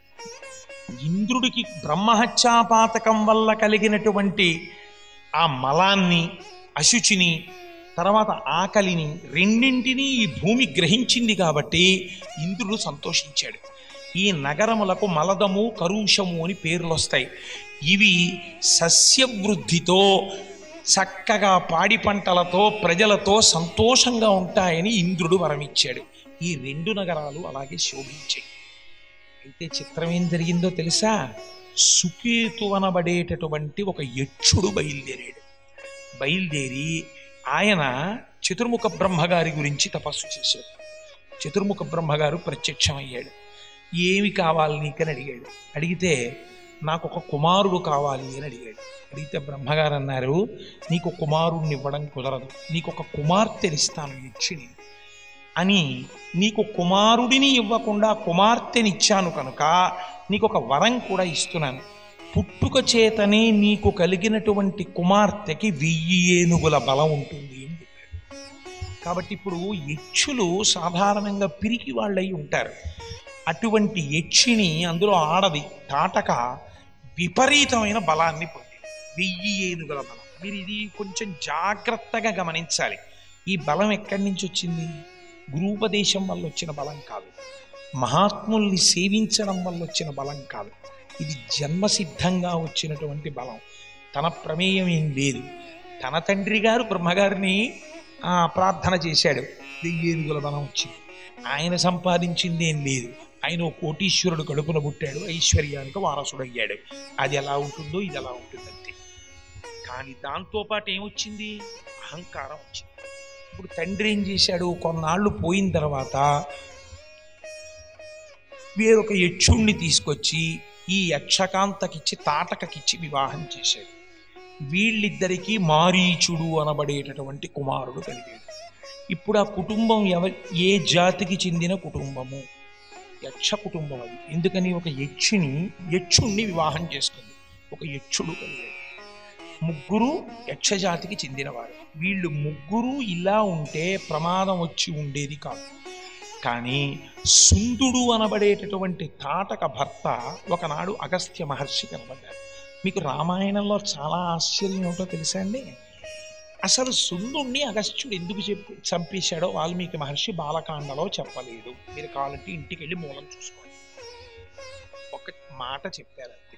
[SPEAKER 1] ఇంద్రుడికి బ్రహ్మహత్యాపాతకం వల్ల కలిగినటువంటి ఆ మలాన్ని అశుచిని తర్వాత ఆకలిని రెండింటినీ ఈ భూమి గ్రహించింది కాబట్టి ఇంద్రుడు సంతోషించాడు ఈ నగరములకు మలదము కరుషము అని పేర్లు వస్తాయి ఇవి సస్యవృద్ధితో చక్కగా పాడి పంటలతో ప్రజలతో సంతోషంగా ఉంటాయని ఇంద్రుడు వరమిచ్చాడు ఈ రెండు నగరాలు అలాగే శోభించాయి అయితే చిత్రం ఏం జరిగిందో తెలుసా సుకేతు అనబడేటటువంటి ఒక యక్షుడు బయలుదేరాడు బయలుదేరి ఆయన చతుర్ముఖ బ్రహ్మగారి గురించి తపస్సు చేశాడు చతుర్ముఖ బ్రహ్మగారు ప్రత్యక్షమయ్యాడు ఏమి కావాలి నీకని అడిగాడు అడిగితే నాకు ఒక కుమారుడు కావాలి అని అడిగాడు అడిగితే బ్రహ్మగారు అన్నారు నీకు కుమారుడిని ఇవ్వడం కుదరదు నీకు ఒక కుమార్తెనిస్తాను యక్షిని అని నీకు కుమారుడిని ఇవ్వకుండా కుమార్తెనిచ్చాను కనుక నీకు ఒక వరం కూడా ఇస్తున్నాను పుట్టుక చేతనే నీకు కలిగినటువంటి కుమార్తెకి వెయ్యి ఏనుగుల బలం ఉంటుంది అని చెప్పాడు కాబట్టి ఇప్పుడు యక్షులు సాధారణంగా పిరికి వాళ్ళై ఉంటారు అటువంటి యక్షిని అందులో ఆడది తాటక విపరీతమైన బలాన్ని పొంది వెయ్యి ఏనుగుల బలం మీరు ఇది కొంచెం జాగ్రత్తగా గమనించాలి ఈ బలం ఎక్కడి నుంచి వచ్చింది గురూపదేశం వల్ల వచ్చిన బలం కాదు మహాత్ముల్ని సేవించడం వల్ల వచ్చిన బలం కాదు ఇది జన్మసిద్ధంగా వచ్చినటువంటి బలం తన ప్రమేయం ఏం లేదు తన తండ్రి గారు బ్రహ్మగారిని ఆ, ప్రార్థన చేశాడు వెయ్యి ఏనుగుల బలం వచ్చింది ఆయన సంపాదించింది ఏం లేదు ఆయన ఓ కోటీశ్వరుడు కడుపున పుట్టాడు ఐశ్వర్యానికి వారసుడయ్యాడు అది ఎలా ఉంటుందో ఇది ఎలా ఉంటుంది అంతే కానీ దాంతోపాటు ఏమొచ్చింది అహంకారం వచ్చింది ఇప్పుడు తండ్రి ఏం చేశాడు కొన్నాళ్ళు పోయిన తర్వాత వేరొక యక్షుణ్ణి తీసుకొచ్చి ఈ యక్షకాంతకిచ్చి తాటకకిచ్చి వివాహం చేశాడు వీళ్ళిద్దరికీ మారీచుడు అనబడేటటువంటి కుమారుడు కలిగాడు ఇప్పుడు ఆ కుటుంబం ఎవ ఏ జాతికి చెందిన కుటుంబము యక్ష కుటుంబం అది ఎందుకని ఒక యక్షిని యక్షుణ్ణి వివాహం చేసుకుంది ఒక యక్షుడు కలిగాడు ముగ్గురు యక్షజాతికి చెందినవారు వీళ్ళు ముగ్గురు ఇలా ఉంటే ప్రమాదం వచ్చి ఉండేది కాదు కానీ సుందుడు అనబడేటటువంటి తాటక భర్త ఒకనాడు అగస్త్య మహర్షి కనబడ్డాడు మీకు రామాయణంలో చాలా ఆశ్చర్యం ఏమిటో తెలుసా అండి అసలు సుందుణ్ణి అగస్త్యుడు ఎందుకు చెప్పి చంపేశాడో వాల్మీకి మహర్షి బాలకాండలో చెప్పలేదు మీరు కావాలంటే ఇంటికి వెళ్ళి మూలం చూసుకోండి ఒక మాట చెప్పారు అంతే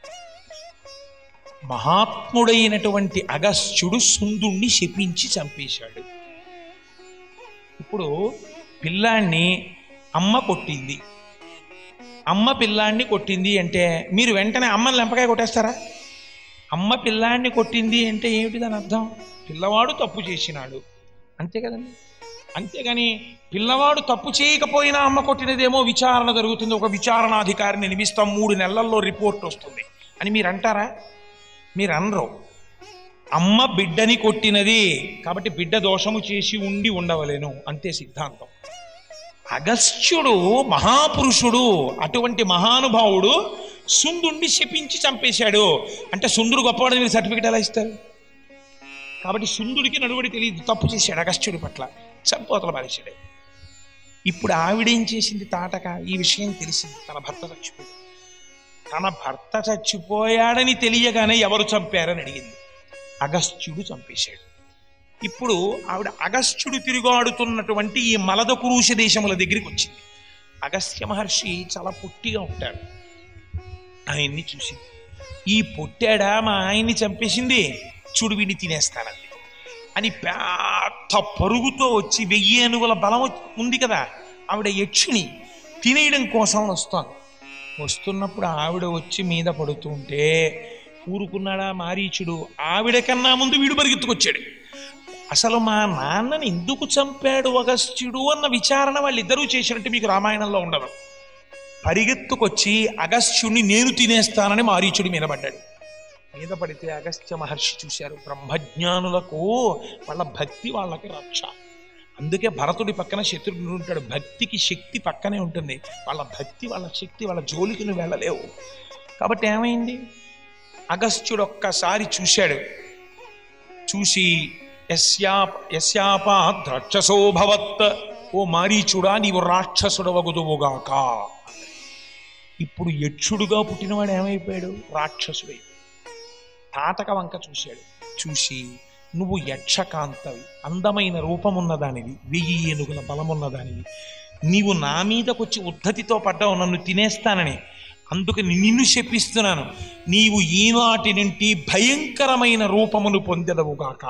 [SPEAKER 1] మహాత్ముడైనటువంటి అగస్త్యుడు సుందుణ్ణి శపించి చంపేశాడు ఇప్పుడు పిల్లాన్ని అమ్మ కొట్టింది అమ్మ పిల్లాన్ని కొట్టింది అంటే మీరు వెంటనే అమ్మని లెంపకాయ కొట్టేస్తారా అమ్మ పిల్లాన్ని కొట్టింది అంటే ఏమిటి దాని అర్థం పిల్లవాడు తప్పు చేసినాడు అంతే కదండి అంతేగాని పిల్లవాడు తప్పు చేయకపోయినా అమ్మ కొట్టినదేమో విచారణ జరుగుతుంది ఒక విచారణాధికారిని నిమిస్తాం మూడు నెలల్లో రిపోర్ట్ వస్తుంది అని మీరు అంటారా మీరు అనరు అమ్మ బిడ్డని కొట్టినది కాబట్టి బిడ్డ దోషము చేసి ఉండి ఉండవలేను అంతే సిద్ధాంతం అగస్త్యుడు మహాపురుషుడు అటువంటి మహానుభావుడు సుందుణ్ణి శపించి చంపేశాడు అంటే సుందుడు గొప్పవాడు మీరు సర్టిఫికెట్ ఎలా ఇస్తారు కాబట్టి సుందుడికి నడువడి తెలియదు తప్పు చేశాడు అగస్త్యుడి పట్ల చంపోతల పారేశాడు ఇప్పుడు ఆవిడేం చేసింది తాటక ఈ విషయం తెలిసింది తన భర్త చచ్చిపోయాడు తన భర్త చచ్చిపోయాడని తెలియగానే ఎవరు చంపారని అడిగింది అగస్త్యుడు చంపేశాడు ఇప్పుడు ఆవిడ అగస్త్యుడు తిరుగాడుతున్నటువంటి ఈ మలద కురూష దేశముల దగ్గరికి వచ్చింది అగస్త్య మహర్షి చాలా పొట్టిగా ఉంటాడు ఆయన్ని చూసింది ఈ పొట్టాడా మా ఆయన్ని చంపేసింది చూడు వీడిని తినేస్తానంది అని పెద్ద పరుగుతో వచ్చి వెయ్యి ఏనుగుల బలం వచ్చి- ఉంది కదా ఆవిడ యక్షిణి తినేయడం కోసం వస్తోంది వస్తున్నప్పుడు ఆవిడ వచ్చి మీద పడుతుంటే ఊరుకున్నాడా మారీచుడు ఆవిడ కన్నా ముందు వీడు పరిగెత్తుకొచ్చాడు అసలు మా నాన్నని ఎందుకు చంపాడు అగస్త్యుడు అన్న విచారణ వాళ్ళిద్దరూ చేసినట్టు మీకు రామాయణంలో ఉండదు పరిగెత్తుకొచ్చి అగస్త్యుడిని నేను తినేస్తానని మారీచుడు మీద పడ్డాడు మీద పడితే అగస్త్య మహర్షి చూశారు బ్రహ్మజ్ఞానులకు వాళ్ళ భక్తి వాళ్ళకి రక్ష అందుకే భరతుడి పక్కన శత్రుఘ్నుడు ఉంటాడు భక్తికి శక్తి పక్కనే ఉంటుంది వాళ్ళ భక్తి వాళ్ళ శక్తి వాళ్ళ జోలికి నువ్వు వెళ్ళలేవు కాబట్టి ఏమైంది అగస్త్యుడు ఒక్కసారి చూశాడు చూసి యస్యా యస్యాపా ద్రాక్షసో భవత్ ఓ మారీచుడా నీవు రాక్షసుడవగుదువుగాక ఇప్పుడు యక్షుడుగా పుట్టినవాడు ఏమైపోయాడు రాక్షసుడై తాటక వంక చూశాడు చూసి నువ్వు యక్షకాంతవి అందమైన రూపమున్నదానివి వెయ్యి ఏనుగుల బలమున్నదానివి నీవు నా మీదకొచ్చి ఉద్ధతితో పడ్డావు నన్ను తినేస్తానని అందుకని నిన్ను శపిస్తున్నాను నీవు ఈనాటి నుండి భయంకరమైన రూపమును పొందెదవుగాక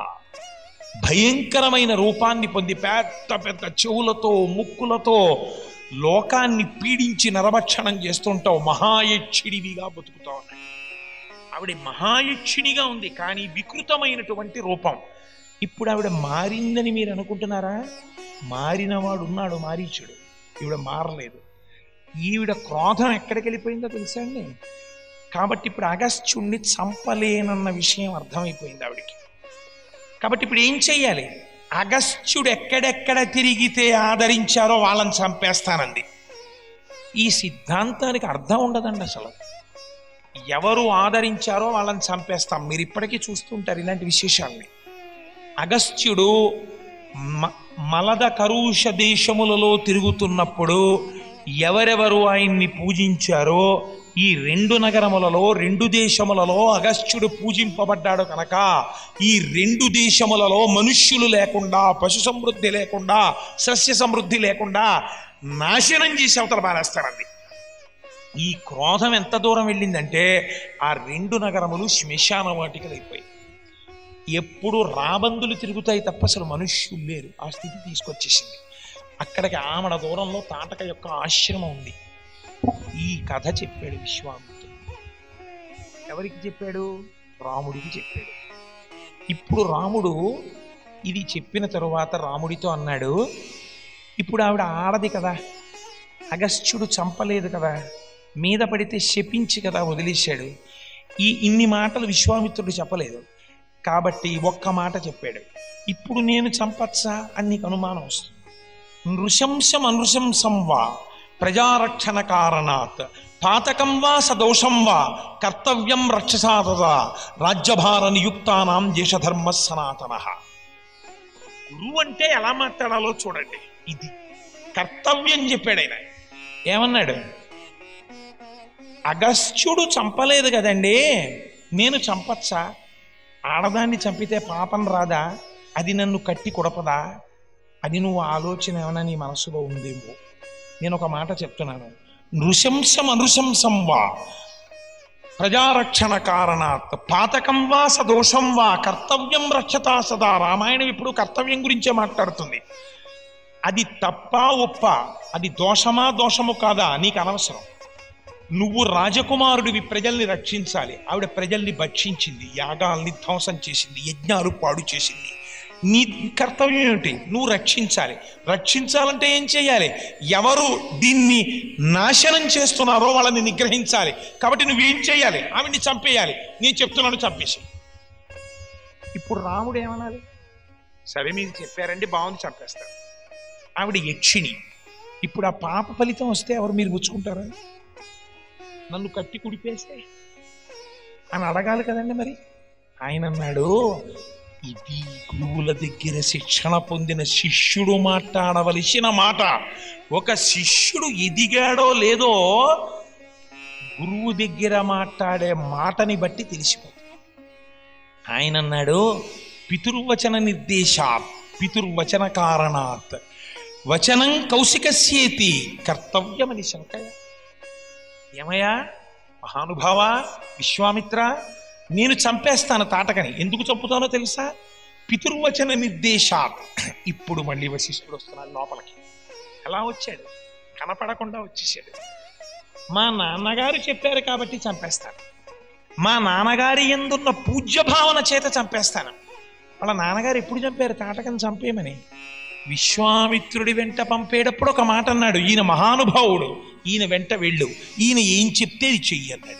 [SPEAKER 1] భయంకరమైన రూపాన్ని పొంది పెద్ద పెద్ద చెవులతో ముక్కులతో లోకాన్ని పీడించి నరభక్షణం చేస్తుంటావు మహాయక్షిడివిగా బతుకుతావు అన్నాడు. ఆవిడ మహాయక్షిణిగా ఉంది కానీ వికృతమైనటువంటి రూపం ఇప్పుడు ఆవిడ మారిందని మీరు అనుకుంటున్నారా మారినవాడు ఉన్నాడు మారీచుడు ఈవిడ మారలేదు ఈవిడ క్రోధం ఎక్కడికి వెళ్ళిపోయిందో తెలుసా అండి కాబట్టి ఇప్పుడు అగస్త్యుణ్ణి చంపలేనన్న విషయం అర్థమైపోయింది ఆవిడికి కాబట్టి ఇప్పుడు ఏం చెయ్యాలి అగస్త్యుడు ఎక్కడెక్కడ తిరిగితే ఆదరించారో వాళ్ళని చంపేస్తానంది ఈ సిద్ధాంతానికి అర్థం ఉండదండి అసలు ఎవరు ఆదరించారో వాళ్ళని చంపేస్తాం మీరు ఇప్పటికీ చూస్తుంటారు ఇలాంటి విశేషాల్ని అగస్త్యుడు మ- మలద కరుష దేశములలో తిరుగుతున్నప్పుడు ఎవరెవరు ఆయన్ని పూజించారో ఈ రెండు నగరములలో రెండు దేశములలో అగస్త్యుడు పూజింపబడ్డాడు కనుక ఈ రెండు దేశములలో మనుష్యులు లేకుండా పశు సమృద్ధి లేకుండా సస్య సమృద్ధి లేకుండా నాశనం చేసి అవతల పారేస్తారండి ఈ క్రోధం ఎంత దూరం వెళ్ళిందంటే ఆ రెండు నగరములు శ్మశాన వాటికలు అయిపోయాయి ఎప్పుడు రాబందులు తిరుగుతాయి తప్ప అసలు మనుష్యులు లేరు ఆ స్థితి తీసుకొచ్చేసింది అక్కడికి ఆమడ దూరంలో తాటక యొక్క ఆశ్రమం ఉంది ఈ కథ చెప్పాడు విశ్వామిత్రుడు ఎవరికి చెప్పాడు రాముడికి చెప్పాడు ఇప్పుడు రాముడు ఇది చెప్పిన తరువాత రాముడితో అన్నాడు ఇప్పుడు ఆవిడ ఆడది కదా అగస్త్యుడు చంపలేదు కదా మీద పడితే శపించి కదా వదిలేశాడు ఈ ఇన్ని మాటలు విశ్వామిత్రుడు చెప్పలేదు కాబట్టి ఒక్క మాట చెప్పాడు ఇప్పుడు నేను చంపచ్చా అని నీకు అనుమానం వస్తుంది నృశంసం అనృశంసం వా ప్రజారక్షణ కారణాత్ పాతకం వా సదోషం వా కర్తవ్యం రక్షసా తదా రాజ్యభార నియుక్తానాం దేశధర్మ సనాతన గురువు అంటే ఎలా మాట్లాడాలో చూడండి ఇది కర్తవ్యం చెప్పాడు ఆయన ఏమన్నాడు అగస్త్యుడు చంపలేదు కదండి నేను చంపచ్చా ఆడదాన్ని చంపితే పాపం రాదా అది నన్ను కట్టి కొడపదా అది నువ్వు ఆలోచన ఏమైనా నీ మనసులో ఉందేమో నేను ఒక మాట చెప్తున్నాను నృశంసం అనృశంసం వా ప్రజారక్షణ కారణాత్ పాతకం వా సదోషం వా కర్తవ్యం రక్షతా సదా రామాయణం ఇప్పుడు కర్తవ్యం గురించే మాట్లాడుతుంది అది తప్ప ఒప్ప అది దోషమా దోషము కాదా నీకు అనవసరం నువ్వు రాజకుమారుడివి ప్రజల్ని రక్షించాలి ఆవిడ ప్రజల్ని భక్షించింది యాగాల్ని ధ్వంసం చేసింది యజ్ఞాలు పాడు చేసింది నీ కర్తవ్యం ఏమిటి నువ్వు రక్షించాలి రక్షించాలంటే ఏం చేయాలి ఎవరు దీన్ని నాశనం చేస్తున్నారో వాళ్ళని నిగ్రహించాలి కాబట్టి నువ్వేం చేయాలి ఆవిడ్ని చంపేయాలి నేను చెప్తున్నాను చంపేసి ఇప్పుడు రాముడు ఏమనాలి సరే మీరు చెప్పారండి బాగుంది చంపేస్తారు ఆవిడ యక్షిణి ఇప్పుడు ఆ పాప ఫలితం వస్తే ఎవరు మీరు పుచ్చుకుంటారా నన్ను కట్టి కుడిపేస్తే అని అడగాలి కదండి మరి ఆయన అన్నాడు ఇది గురువుల దగ్గర శిక్షణ పొందిన శిష్యుడు మాట్లాడవలసిన మాట ఒక శిష్యుడు ఎదిగాడో లేదో గురువు దగ్గర మాట్లాడే మాటని బట్టి తెలిసిపోతుంది ఆయన అన్నాడు పితుర్వచన నిర్దేశాత్ పితుర్వచన కారణాత్ వచనం కౌశికస్యేతి కర్తవ్యమని శంకయ ఏమయ్యా మహానుభావ విశ్వామిత్ర నేను చంపేస్తాను తాటకని ఎందుకు చంపుతానో తెలుసా పితుర్వచన నిర్దేశాత్ ఇప్పుడు మళ్ళీ వశిష్ఠుడు వస్తున్నాడు లోపలికి ఎలా వచ్చాడు కనపడకుండా వచ్చేసాడు మా నాన్నగారు చెప్పారు కాబట్టి చంపేస్తాను మా నాన్నగారి ఎందున్న పూజ్య భావన చేత చంపేస్తాను వాళ్ళ నాన్నగారు ఎప్పుడు చంపారు తాటకని చంపేయమని విశ్వామిత్రుడి వెంట పంపేటప్పుడు ఒక మాట అన్నాడు ఈయన మహానుభావుడు ఈయన వెంట వెళ్ళు ఈయన ఏం చెప్తే అది చెయ్యి అన్నాడు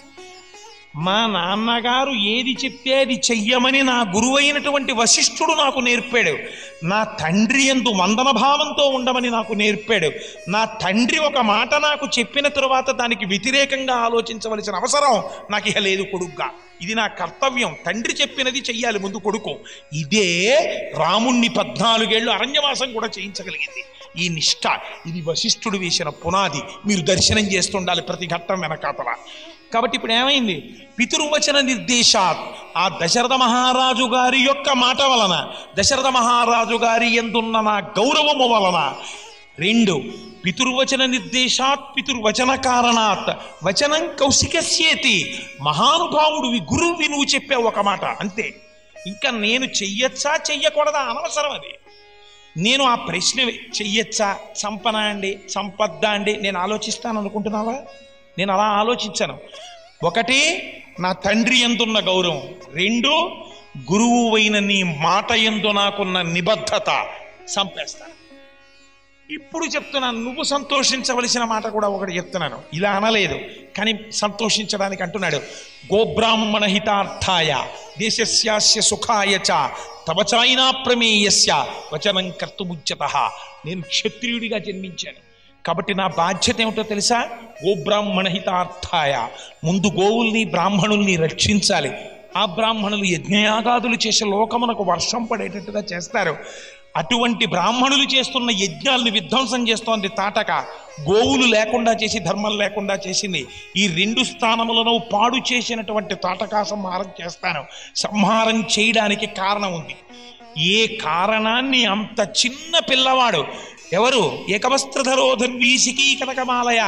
[SPEAKER 1] మా నాన్నగారు ఏది చెప్తే అది చెయ్యమని నా గురువైనటువంటి వశిష్ఠుడు నాకు నేర్పాడు నా తండ్రి ఎందు వందన భావంతో ఉండమని నాకు నేర్పాడు నా తండ్రి ఒక మాట నాకు చెప్పిన తరువాత దానికి వ్యతిరేకంగా ఆలోచించవలసిన అవసరం నాకు ఇక లేదు కొడుగ్గా ఇది నా కర్తవ్యం తండ్రి చెప్పినది చెయ్యాలి ముందు కొడుకు ఇదే రాముణ్ణి పద్నాలుగేళ్లు అరణ్యవాసం కూడా చేయించగలిగింది ఈ నిష్ఠ ఇది వశిష్ఠుడు వేసిన పునాది మీరు దర్శనం చేస్తుండాలి ప్రతి ఘట్టం వెనకాతల కాబట్టి ఇప్పుడు ఏమైంది పితుర్వచన నిర్దేశాత్ ఆ దశరథ మహారాజు గారి యొక్క మాట వలన దశరథ మహారాజు గారి ఎందున్న నా గౌరవము వలన రెండు పితుర్వచన నిర్దేశాత్ పితుర్వచన కారణాత్ వచనం కౌశికస్యేతి మహానుభావుడివి గురువువి నువ్వు చెప్పావు ఒక మాట అంతే ఇంకా నేను చెయ్యొచ్చా చెయ్యకూడదా అనవసరం అది నేను ఆ ప్రశ్న చెయ్యొచ్చా చంపనా అండి చంపద్దా అండి నేను ఆలోచిస్తాను అనుకుంటున్నావా నేను అలా ఆలోచించను ఒకటి నా తండ్రి ఎందున్న గౌరవం రెండు గురువు అయిన నీ మాట ఎందు నాకున్న నిబద్ధత చంపేస్తాను ఇప్పుడు చెప్తున్నాను నువ్వు సంతోషించవలసిన మాట కూడా ఒకటి చెప్తున్నాను ఇలా అనలేదు కానీ సంతోషించడానికి అంటున్నాడు గోబ్రాహ్మణ హితార్థాయ దేశస్యాస్య సుఖాయ చ తవచాయినా ప్రమేయస్య వచనం కర్తుముచ్యత నేను క్షత్రియుడిగా జన్మించాను కాబట్టి నా బాధ్యత ఏమిటో తెలుసా గోబ్రాహ్మణ హితార్థాయ ముందు గోవుల్ని బ్రాహ్మణుల్ని రక్షించాలి ఆ బ్రాహ్మణులు యజ్ఞయాగాదులు చేసే లోకమునకు వర్షం పడేటట్టుగా చేస్తారు అటువంటి బ్రాహ్మణులు చేస్తున్న యజ్ఞాలను విధ్వంసం చేస్తోంది తాటక గోవులు లేకుండా చేసి ధర్మం లేకుండా చేసింది ఈ రెండు స్థానములను పాడు చేసినటువంటి తాటకా సంహారం చేస్తాను సంహారం చేయడానికి కారణం ఉంది ఏ కారణాన్ని అంత చిన్న పిల్లవాడు ఎవరు ఏకవస్త్రధరో ధర్వీసికి కనకమాలయ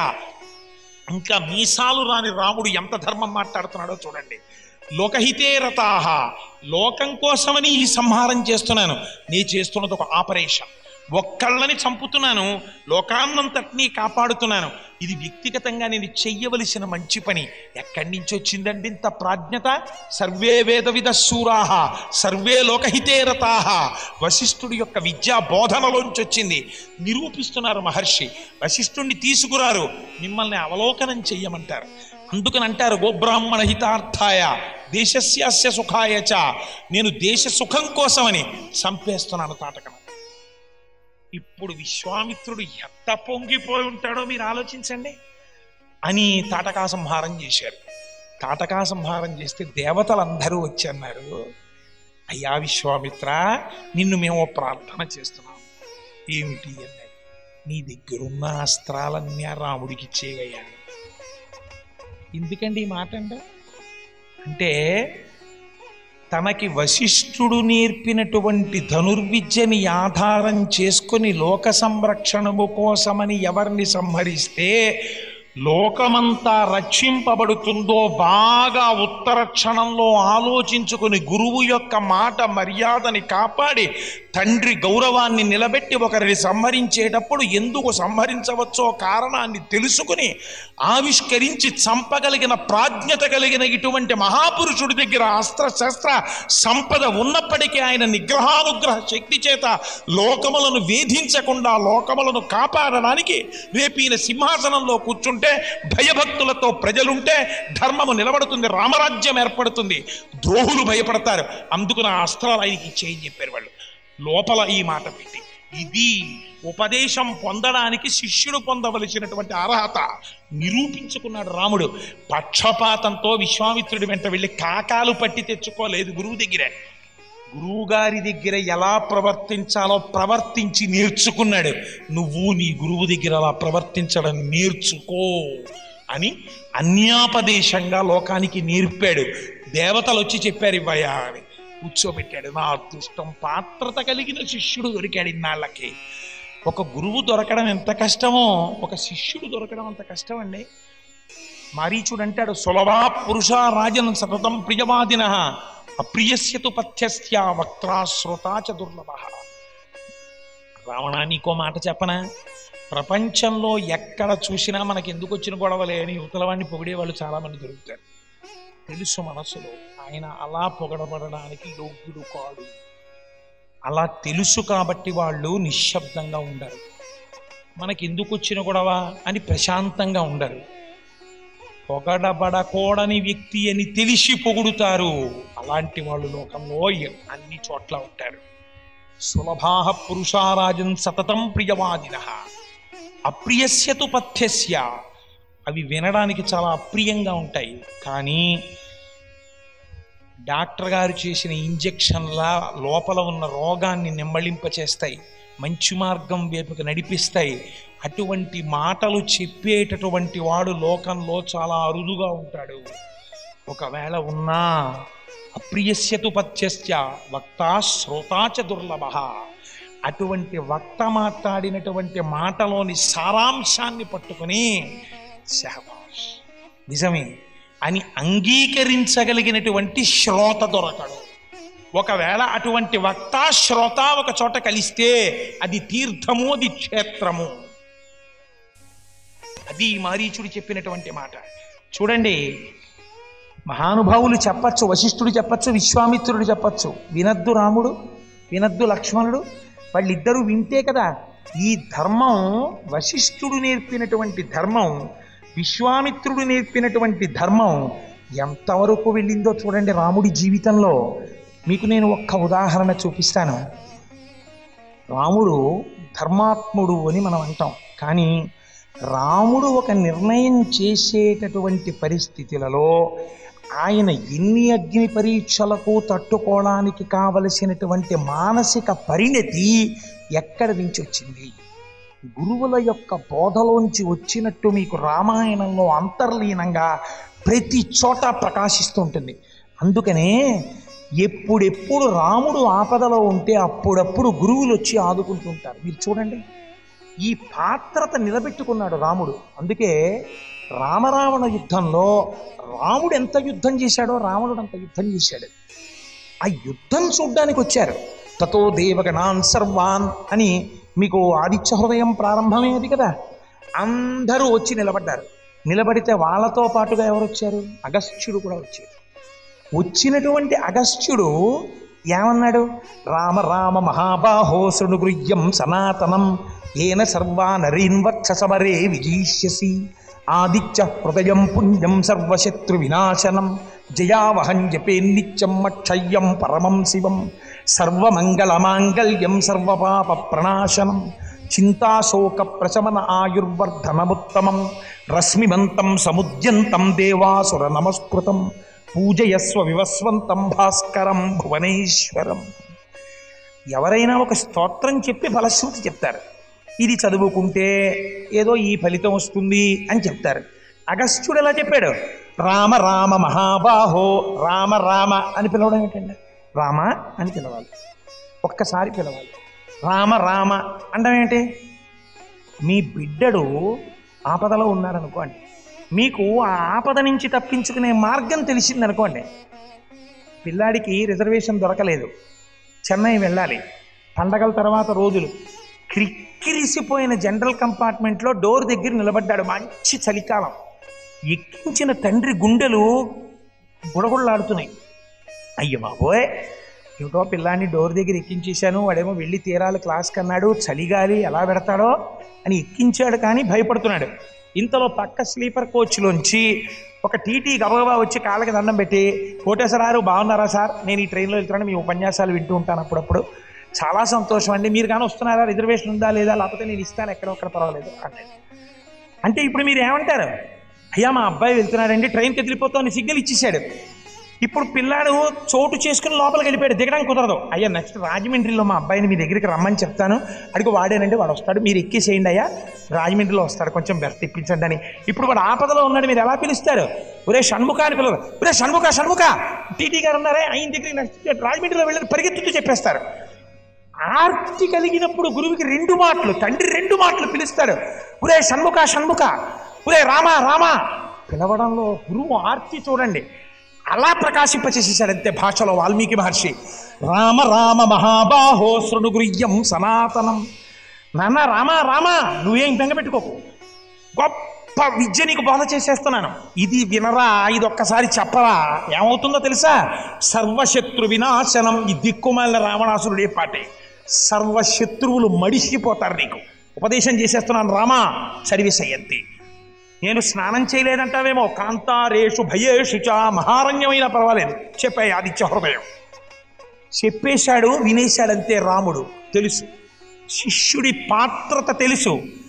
[SPEAKER 1] ఇంకా మీసాలు రాని రాముడు ఎంత ధర్మం మాట్లాడుతున్నాడో చూడండి లోకహితే రతాహ లోకం కోసమని ఈ సంహారం చేస్తున్నాను నీ చేస్తున్నది ఒక ఆపరేషన్ ఒక్కళ్ళని చంపుతున్నాను లోకాన్నంతటినీ కాపాడుతున్నాను ఇది వ్యక్తిగతంగా నేను చెయ్యవలసిన మంచి పని ఎక్కడి నుంచి వచ్చిందండి ఇంత ప్రాజ్ఞత సర్వే వేద శూరాహ సర్వే లోకహితే రతాహ వశిష్ఠుడి యొక్క విద్యా బోధనలోంచి వచ్చింది నిరూపిస్తున్నారు మహర్షి వశిష్ఠుణ్ణి తీసుకురారు మిమ్మల్ని అవలోకనం చెయ్యమంటారు అందుకని అంటారు గోబ్రాహ్మణ హితార్థాయ దేశస్యాస్య సుఖాయ చ నేను దేశ సుఖం కోసమని చంపేస్తున్నాను తాటకను ఇప్పుడు విశ్వామిత్రుడు ఎంత పొంగిపోయి ఉంటాడో మీరు ఆలోచించండి అని తాటకా సంహారం చేశారు తాటకా సంహారం చేస్తే దేవతలందరూ వచ్చి అన్నారు అయ్యా విశ్వామిత్ర నిన్ను మేము ఓ ప్రార్థన చేస్తున్నాం ఏమిటి అన్నాడు నీ దగ్గరున్న అస్త్రాలన్నీ ఆ రాముడికి ఇచ్చేవయ్యా ఎందుకండి ఈ మాట అంట అంటే తనకి వశిష్ఠుడు నేర్పినటువంటి ధనుర్విద్యని ఆధారం చేసుకొని లోక సంరక్షణము కోసమని ఎవరిని సంహరిస్తే లోకమంతా రక్షింపబడుతుందో బాగా ఉత్తర క్షణంలో ఆలోచించుకుని గురువు యొక్క మాట మర్యాదని కాపాడి తండ్రి గౌరవాన్ని నిలబెట్టి ఒకరిని సంహరించేటప్పుడు ఎందుకు సంహరించవచ్చో కారణాన్ని తెలుసుకుని ఆవిష్కరించి చంపగలిగిన ప్రాజ్ఞత కలిగిన ఇటువంటి మహాపురుషుడి దగ్గర అస్త్ర శస్త్ర సంపద ఉన్నప్పటికీ ఆయన నిగ్రహానుగ్రహ శక్తి చేత లోకములను వేధించకుండా లోకములను కాపాడడానికి రేపు ఈయన సింహాసనంలో కూర్చుంటే భయభక్తులతో ప్రజలుంటే ధర్మము నిలబడుతుంది రామరాజ్యం ఏర్పడుతుంది ద్రోహులు భయపడతారు అందుకు నా అస్త్రాలు ఆయనకి ఇచ్చేయని చెప్పారు వాళ్ళు లోపల ఈ మాట పెట్టి ఇది ఉపదేశం పొందడానికి శిష్యుడు పొందవలసినటువంటి అర్హత నిరూపించుకున్నాడు రాముడు పక్షపాతంతో విశ్వామిత్రుడి వెంట వెళ్ళి కాకాలు పట్టి తెచ్చుకోలేదు గురువు దగ్గరే గురువుగారి దగ్గర ఎలా ప్రవర్తించాలో ప్రవర్తించి నేర్చుకున్నాడు నువ్వు నీ గురువు దగ్గర అలా ప్రవర్తించడం నేర్చుకో అని అన్యాపదేశంగా లోకానికి నేర్పాడు దేవతలు వచ్చి చెప్పారు ఇవ్వయా అని కూర్చోబెట్టాడు నా అదృష్టం పాత్రత కలిగిన శిష్యుడు దొరికాడు ఇన్నాళ్ళకి ఒక గురువు దొరకడం ఎంత కష్టమో ఒక శిష్యుడు దొరకడం అంత కష్టం అండి మారీచుడు అంటాడు సులభా పురుష రాజన్ సతతం ప్రియవాదిన అప్రియస్యతు పథ్యస్య వక్త్రా శ్రోతా చ దుర్లభ రావణా నీకో మాట చెప్పనా ప్రపంచంలో ఎక్కడ చూసినా మనకి ఎందుకు వచ్చిన గొడవలే అని యువతల వాడిని పొగిడేవాళ్ళు చాలా మంది దొరుకుతారు తెలుసు మనసులో ఆయన అలా పొగడబడడానికి యోగ్యుడు కాడు అలా తెలుసు కాబట్టి వాళ్ళు నిశ్శబ్దంగా ఉండరు మనకి ఎందుకు వచ్చిన గొడవ అని ప్రశాంతంగా ఉండరు పొగడబడకూడని వ్యక్తి అని తెలిసి పొగుడుతారు అలాంటి వాళ్ళు లోకంలో అన్ని చోట్ల ఉంటారు సులభా పురుషారాజన్ సతతం ప్రియవాదిన అప్రియస్యతు పథ్యస్య అవి వినడానికి చాలా అప్రియంగా ఉంటాయి కానీ డాక్టర్ గారు చేసిన ఇంజెక్షన్లా లోపల ఉన్న రోగాన్ని నెమ్మళింపచేస్తాయి మంచి మార్గం వైపుకి నడిపిస్తాయి అటువంటి మాటలు చెప్పేటటువంటి వాడు లోకంలో చాలా అరుదుగా ఉంటాడు ఒకవేళ ఉన్నా అప్రియస్యతు పథ్యస్య వక్త శ్రోతాచ దుర్లభ అటువంటి వక్త మాట్లాడినటువంటి మాటలోని సారాంశాన్ని పట్టుకుని శహబాష్ నిజమే అని అంగీకరించగలిగినటువంటి శ్రోత దొరకడు ఒకవేళ అటువంటి వక్త శ్రోత ఒక చోట కలిస్తే అది తీర్థము అది క్షేత్రము అది మారీచుడు చెప్పినటువంటి మాట చూడండి మహానుభావులు చెప్పచ్చు వశిష్ఠుడు చెప్పచ్చు విశ్వామిత్రుడు చెప్పచ్చు వినద్దు రాముడు వినద్దు లక్ష్మణుడు వాళ్ళిద్దరూ వింటే కదా ఈ ధర్మం వశిష్ఠుడు నేర్పినటువంటి ధర్మం విశ్వామిత్రుడు నేర్పినటువంటి ధర్మం ఎంతవరకు వెళ్ళిందో చూడండి రాముడి జీవితంలో మీకు నేను ఒక్క ఉదాహరణ చూపిస్తాను రాముడు ధర్మాత్ముడు అని మనం అంటాం కానీ రాముడు ఒక నిర్ణయం చేసేటటువంటి పరిస్థితులలో ఆయన ఎన్ని అగ్ని పరీక్షలకు తట్టుకోవడానికి కావలసినటువంటి మానసిక పరిణతి ఎక్కడి నుంచి వచ్చింది గురువుల యొక్క బోధలోంచి వచ్చినట్టు మీకు రామాయణంలో అంతర్లీనంగా ప్రతి చోట ప్రకాశిస్తూ ఉంటుంది అందుకనే ఎప్పుడెప్పుడు రాముడు ఆపదలో ఉంటే అప్పుడప్పుడు గురువులు వచ్చి ఆదుకుంటుంటారు మీరు చూడండి ఈ పాత్రత నిలబెట్టుకున్నాడు రాముడు అందుకే రామరావణ యుద్ధంలో రాముడు ఎంత యుద్ధం చేశాడో రావణుడు అంత యుద్ధం చేశాడు ఆ యుద్ధం చూడ్డానికి వచ్చారు తతో దేవగణాన్ సర్వాన్ అని మీకు ఆదిత్య హృదయం ప్రారంభమేది కదా అందరూ వచ్చి నిలబడ్డారు నిలబడితే వాళ్ళతో పాటుగా ఎవరు వచ్చారు అగస్త్యుడు కూడా వచ్చాడు వచ్చినటువంటి అగస్త్యుడు ఏమన్నాడు రామ రామ మహాబాహో శృణుగృహ్యం సనాతనం ఏన సర్వా నరీన్ వత్సమరే విజయిష్యసి ఆదిత్య హృదయం పుణ్యం సర్వశత్రు వినాశనం జయావహం జపే నిత్యం అక్షయ్యం పరమం శివం సర్వమంగళమాంగళ్యం సర్వపాప ప్రణాశనం చింతాశోక ప్రశమన ఆయుర్వర్ధనముత్తమం రశ్మిమంతం సముద్యంతం దేవాసుర నమస్కృతం పూజయస్వ వివస్వంతం భాస్కరం భువనేశ్వరం ఎవరైనా ఒక స్తోత్రం చెప్పి ఫలశ్రుతి చెప్తారు ఇది చదువుకుంటే ఏదో ఈ ఫలితం వస్తుంది అని చెప్తారు అగస్త్యుడు ఎలా చెప్పాడు రామ రామ మహాబాహో రామ రామ అని పిలవడం ఏంటండి రామ అని పిలవాలి ఒక్కసారి పిలవాలి రామ రామ అండం ఏంటి మీ బిడ్డడు ఆపదలో ఉన్నాడనుకోండి మీకు ఆ ఆపద నుంచి తప్పించుకునే మార్గం తెలిసిందనుకోండి పిల్లాడికి రిజర్వేషన్ దొరకలేదు చెన్నై వెళ్ళాలి పండగల తర్వాత రోజులు క్రిక్కిరిసిపోయిన జనరల్ కంపార్ట్మెంట్లో డోర్ దగ్గర నిలబడ్డాడు మంచి చలికాలం ఎక్కించిన తండ్రి గుండెలు గుడగుడలాడుతున్నాయి అయ్య బాబోయ్ ఏమిటో పిల్లాన్ని డోర్ దగ్గర ఎక్కించేశాను వాడేమో వెళ్ళి తీరాలి క్లాస్కి అన్నాడు చలిగాలి ఎలా పెడతాడో అని ఎక్కించాడు కానీ భయపడుతున్నాడు ఇంతలో పక్క స్లీపర్ కోచ్లోంచి ఒక టీటీ గబగబా వచ్చి కాళ్ళకి దండం పెట్టి కోటేశ్వరారు బాగున్నారా సార్ నేను ఈ ట్రైన్లో వెళ్తున్నాను మీ ఉపన్యాసాలు వింటూ ఉంటాను అప్పుడప్పుడు చాలా సంతోషం అండి మీరు కానీ వస్తున్నారా రిజర్వేషన్ ఉందా లేదా లేకపోతే నేను ఇస్తాను ఎక్కడ ఒక్కడ పర్వాలేదు అన్నాడు అంటే ఇప్పుడు మీరు ఏమంటారు అయ్యా మా అబ్బాయి వెళ్తున్నాడండి ట్రైన్కి ఎదిరిపోతామని సిగ్నల్ ఇచ్చేసాడు ఇప్పుడు పిల్లాడు చోటు చేసుకుని లోపలికి వెళ్ళిపోయాడు దిగడానికి కుదరదు అయ్యా నెక్స్ట్ రాజమండ్రిలో మా అబ్బాయిని మీ దగ్గరికి రమ్మని చెప్తాను అడిగి వాడేనండి వాడు వస్తాడు మీరు ఎక్కేసేయండి అయ్యా రాజమండ్రిలో వస్తాడు కొంచెం బెర్త్ ఇప్పించండి అని ఇప్పుడు వాడు ఆపదలో ఉన్నాడు మీరు ఎలా పిలుస్తారు ఒరే షణ్ముఖ అని పిల్లలు ఒరే షణ్ముఖ షణ్ముఖ టీటీ గారు ఉన్నారే ఆయన దగ్గర నెక్స్ట్ రాజమండ్రిలో వెళ్ళి పరిగెత్తుతూ చెప్పేస్తారు ఆర్తి కలిగినప్పుడు గురువుకి రెండు మాటలు తండ్రి రెండు మాటలు పిలుస్తాడు ఒరే షణ్ముఖ షణ్ముఖ ఒరే రామ రామ పిలవడంలో గురువు ఆర్తి చూడండి అలా ప్రకాశింపచేసేసాడు అంతే భాషలో వాల్మీకి మహర్షి రామ రామ మహాబాహో శృణుగృహ్యం సనాతనం నాన్న రామ రామ నువ్వేం బెంగపెట్టుకోకు గొప్ప విద్య నీకు బోధ చేసేస్తున్నాను ఇది వినరా ఇది ఒక్కసారి చెప్పరా ఏమవుతుందో తెలుసా సర్వశత్రు వినాశనం ఈ దిక్కుమాలిన రావణాసురుడే పాటే సర్వశత్రువులు మడిసిపోతారు నీకు ఉపదేశం చేసేస్తున్నాను రామా సర్వీసయ్యంతి నేను స్నానం చేయలేదంటావేమో కాంతారేషు భయేషు చ మహారణ్యమైనా పర్వాలేదు చెప్పాయి ఆదిత్య హృదయం చెప్పేశాడు వినేశాడంతే రాముడు తెలుసు శిష్యుడి పాత్రత తెలుసు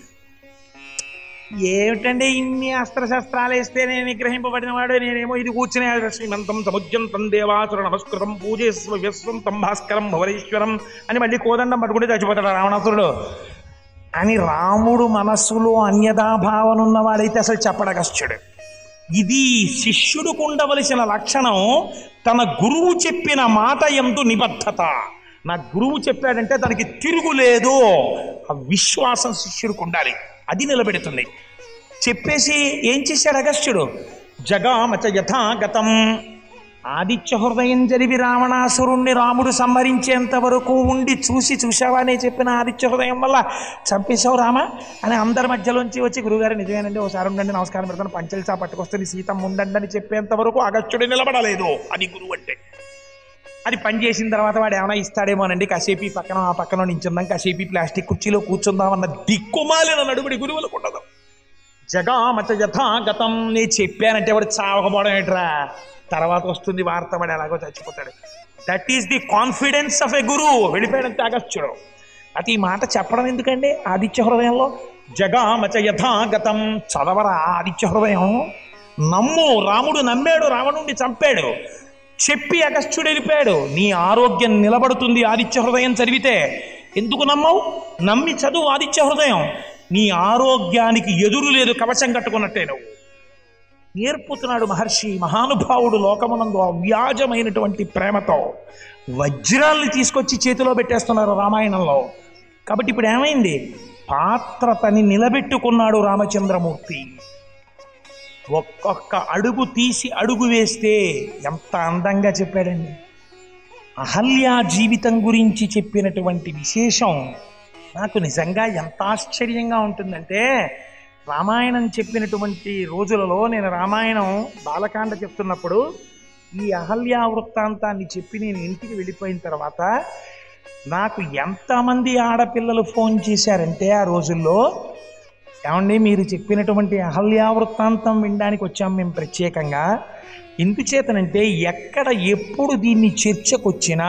[SPEAKER 1] ఏమిటండి ఇన్ని అస్త్రశస్త్రాలు వేస్తే నేను నిగ్రహింపబడిన వాడు నేనేమో ఇది కూర్చునే శ్రీమంతం సముద్యంతం దేవాసుర నమస్కృతం పూజేశ్వ విశ్వంతం భాస్కరం భవరేశ్వరం అని మళ్ళీ కోదండం పట్టుకుంటే చచ్చిపోతాడు రావణాసురుడు అని రాముడు మనస్సులో అన్యథాభావన ఉన్నవాడైతే అసలు చెప్పడగస్చుడు ఇది శిష్యుడికి ఉండవలసిన లక్షణం తన గురువు చెప్పిన మాట ఎందు నిబద్ధత నా గురువు చెప్పాడంటే దానికి తిరుగులేదు ఆ విశ్వాసం శిష్యుడికి ఉండాలి అది నిలబెడుతుంది చెప్పేసి ఏం చేశాడు అగస్త్యుడు జగామచ యథాగతం ఆదిత్య హృదయం జరివి రావణాసురుణ్ణి రాముడు సంహరించేంత వరకు ఉండి చూసి చూసావా నేను చెప్పిన ఆదిత్య హృదయం వల్ల చంపేశావు రామా అని అందరి మధ్యలోంచి వచ్చి గురుగారు నిజమేనండి ఒకసారి ఉండండి నమస్కారం పెడతాను పంచలిసా పట్టుకొస్తుంది సీతమ్మ ఉండండి అని చెప్పేంత వరకు అగస్త్యుడు నిలబడలేదు అది గురువు అంటే అది పని చేసిన తర్వాత వాడు ఏమైనా ఇస్తాడేమోనండి కాసేపు ఈ పక్కన ఆ పక్కన నించుందాం కాసేపు ఈ ప్లాస్టిక్ కుర్చీలో కూర్చుందామన్న దిక్కుమాలిన నడుబడి గురువులకు ఉండదు జగామచ యథాగతం నేను చెప్పానంటే వాడు చావకపోవడం ఏంట్రా తర్వాత వస్తుంది వార్త వాడు ఎలాగో చచ్చిపోతాడు that is the confidence of a guru వెళ్ళిపోయాడంతే అగస్త్యుడు అది ఈ మాట చెప్పడం ఎందుకండి ఆదిత్య హృదయంలో జగామచ యథాగతం చదవరా ఆదిత్య హృదయం నమ్ము రాముడు నమ్మాడు రావణుణ్ణి చంపాడు చెప్పి అగస్త్యుడు వెళ్ళిపోయాడు నీ ఆరోగ్యం నిలబడుతుంది ఆదిత్య హృదయం చదివితే ఎందుకు నమ్మవు నమ్మి చదువు ఆదిత్య హృదయం నీ ఆరోగ్యానికి ఎదురు లేదు కవచం కట్టుకున్నట్టే నువ్వు నేర్పుతున్నాడు మహర్షి మహానుభావుడు లోకమునందు అవ్యాజమైనటువంటి ప్రేమతో వజ్రాల్ని తీసుకొచ్చి చేతిలో పెట్టేస్తున్నారు రామాయణంలో కాబట్టి ఇప్పుడు ఏమైంది పాత్రతని నిలబెట్టుకున్నాడు రామచంద్రమూర్తి ఒక్కొక్క అడుగు తీసి అడుగు వేస్తే ఎంత అందంగా చెప్పాడండి అహల్య జీవితం గురించి చెప్పినటువంటి విశేషం నాకు నిజంగా ఎంత ఆశ్చర్యంగా ఉంటుందంటే రామాయణం చెప్పినటువంటి రోజులలో నేను రామాయణం బాలకాండ చెప్తున్నప్పుడు ఈ అహల్య వృత్తాంతాన్ని చెప్పి నేను ఇంటికి వెళ్ళిపోయిన తర్వాత నాకు ఎంతమంది ఆడపిల్లలు ఫోన్ చేశారంటే ఆ రోజుల్లో ఏమండి మీరు చెప్పినటువంటి అహల్యా వృత్తాంతం వినడానికి వచ్చాం మేము ప్రత్యేకంగా ఎందుచేతనంటే ఎక్కడ ఎప్పుడు దీన్ని చర్చకొచ్చినా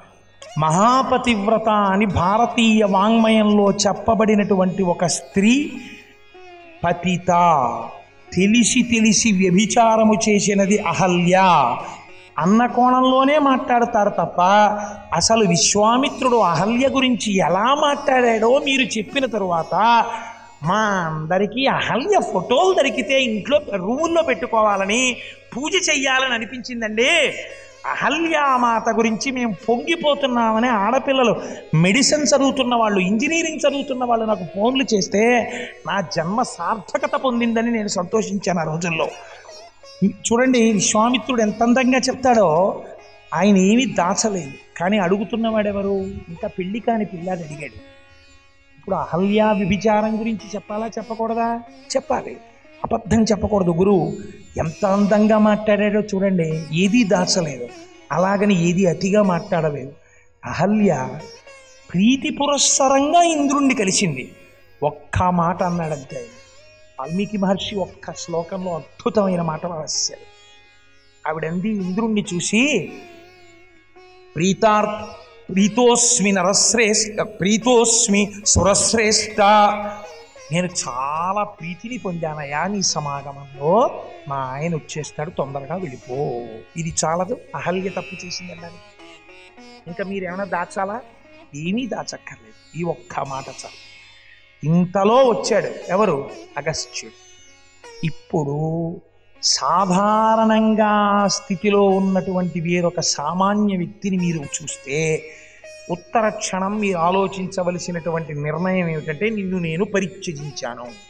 [SPEAKER 1] మహాపతివ్రత అని భారతీయ వాంగ్మయంలో చెప్పబడినటువంటి ఒక స్త్రీ పతిత తెలిసి తెలిసి వ్యభిచారము చేసినది అహల్య అన్న కోణంలోనే మాట్లాడతారు తప్ప అసలు విశ్వామిత్రుడు అహల్య గురించి ఎలా మాట్లాడాడో మీరు చెప్పిన తరువాత మా అందరికీ అహల్య ఫోటోలు దొరికితే ఇంట్లో రూముల్లో పెట్టుకోవాలని పూజ చెయ్యాలని అనిపించిందండి అహల్యామాత గురించి మేము పొంగిపోతున్నామని ఆడపిల్లలు మెడిసిన్ చదువుతున్న వాళ్ళు ఇంజనీరింగ్ చదువుతున్న వాళ్ళు నాకు ఫోన్లు చేస్తే నా జన్మ సార్థకత పొందిందని నేను సంతోషించాను ఆ రోజుల్లో చూడండి విశ్వామిత్రుడు ఎంత అందంగా చెప్తాడో ఆయన ఏమీ దాచలేదు కానీ అడుగుతున్నవాడెవరు ఇంకా పెళ్లి కాని పిల్లాడు అడిగాడు ఇప్పుడు అహల్యా విభిచారం గురించి చెప్పాలా చెప్పకూడదా చెప్పాలి అబద్ధం చెప్పకూడదు గురువు ఎంత అందంగా మాట్లాడాడో చూడండి ఏదీ దాచలేదు అలాగని ఏది అతిగా మాట్లాడలేదు అహల్య ప్రీతి పురస్సరంగా ఇంద్రుణ్ణి కలిసింది ఒక్క మాట అన్నాడంతే వాల్మీకి మహర్షి ఒక్క శ్లోకంలో అద్భుతమైన మాట రాశారు ఆవిడంది ఇంద్రుణ్ణి చూసి ప్రీతార్ ప్రీతోస్మి నరశ్రేష్ఠ ప్రీతోస్మి సురశ్రేష్ఠ నేను చాలా ప్రీతిని పొందానయా నీ సమాగమంలో మా ఆయన వచ్చేస్తాడు తొందరగా వెళ్ళిపో ఇది చాలదు అహల్య తప్పు చేసిందన్నది ఇంకా మీరేమైనా దాచాలా ఏమీ దాచక్కర్లేదు ఈ ఒక్క మాట చాలు ఇంతలో వచ్చాడు ఎవరు అగస్త్యుడు ఇప్పుడు సాధారణంగా ఆ స్థితిలో ఉన్నటువంటి వేరొక సామాన్య వ్యక్తిని మీరు చూస్తే ఉత్తర క్షణం మీరు ఆలోచించవలసినటువంటి నిర్ణయం ఏమిటంటే నిన్ను నేను పరిత్యజించాను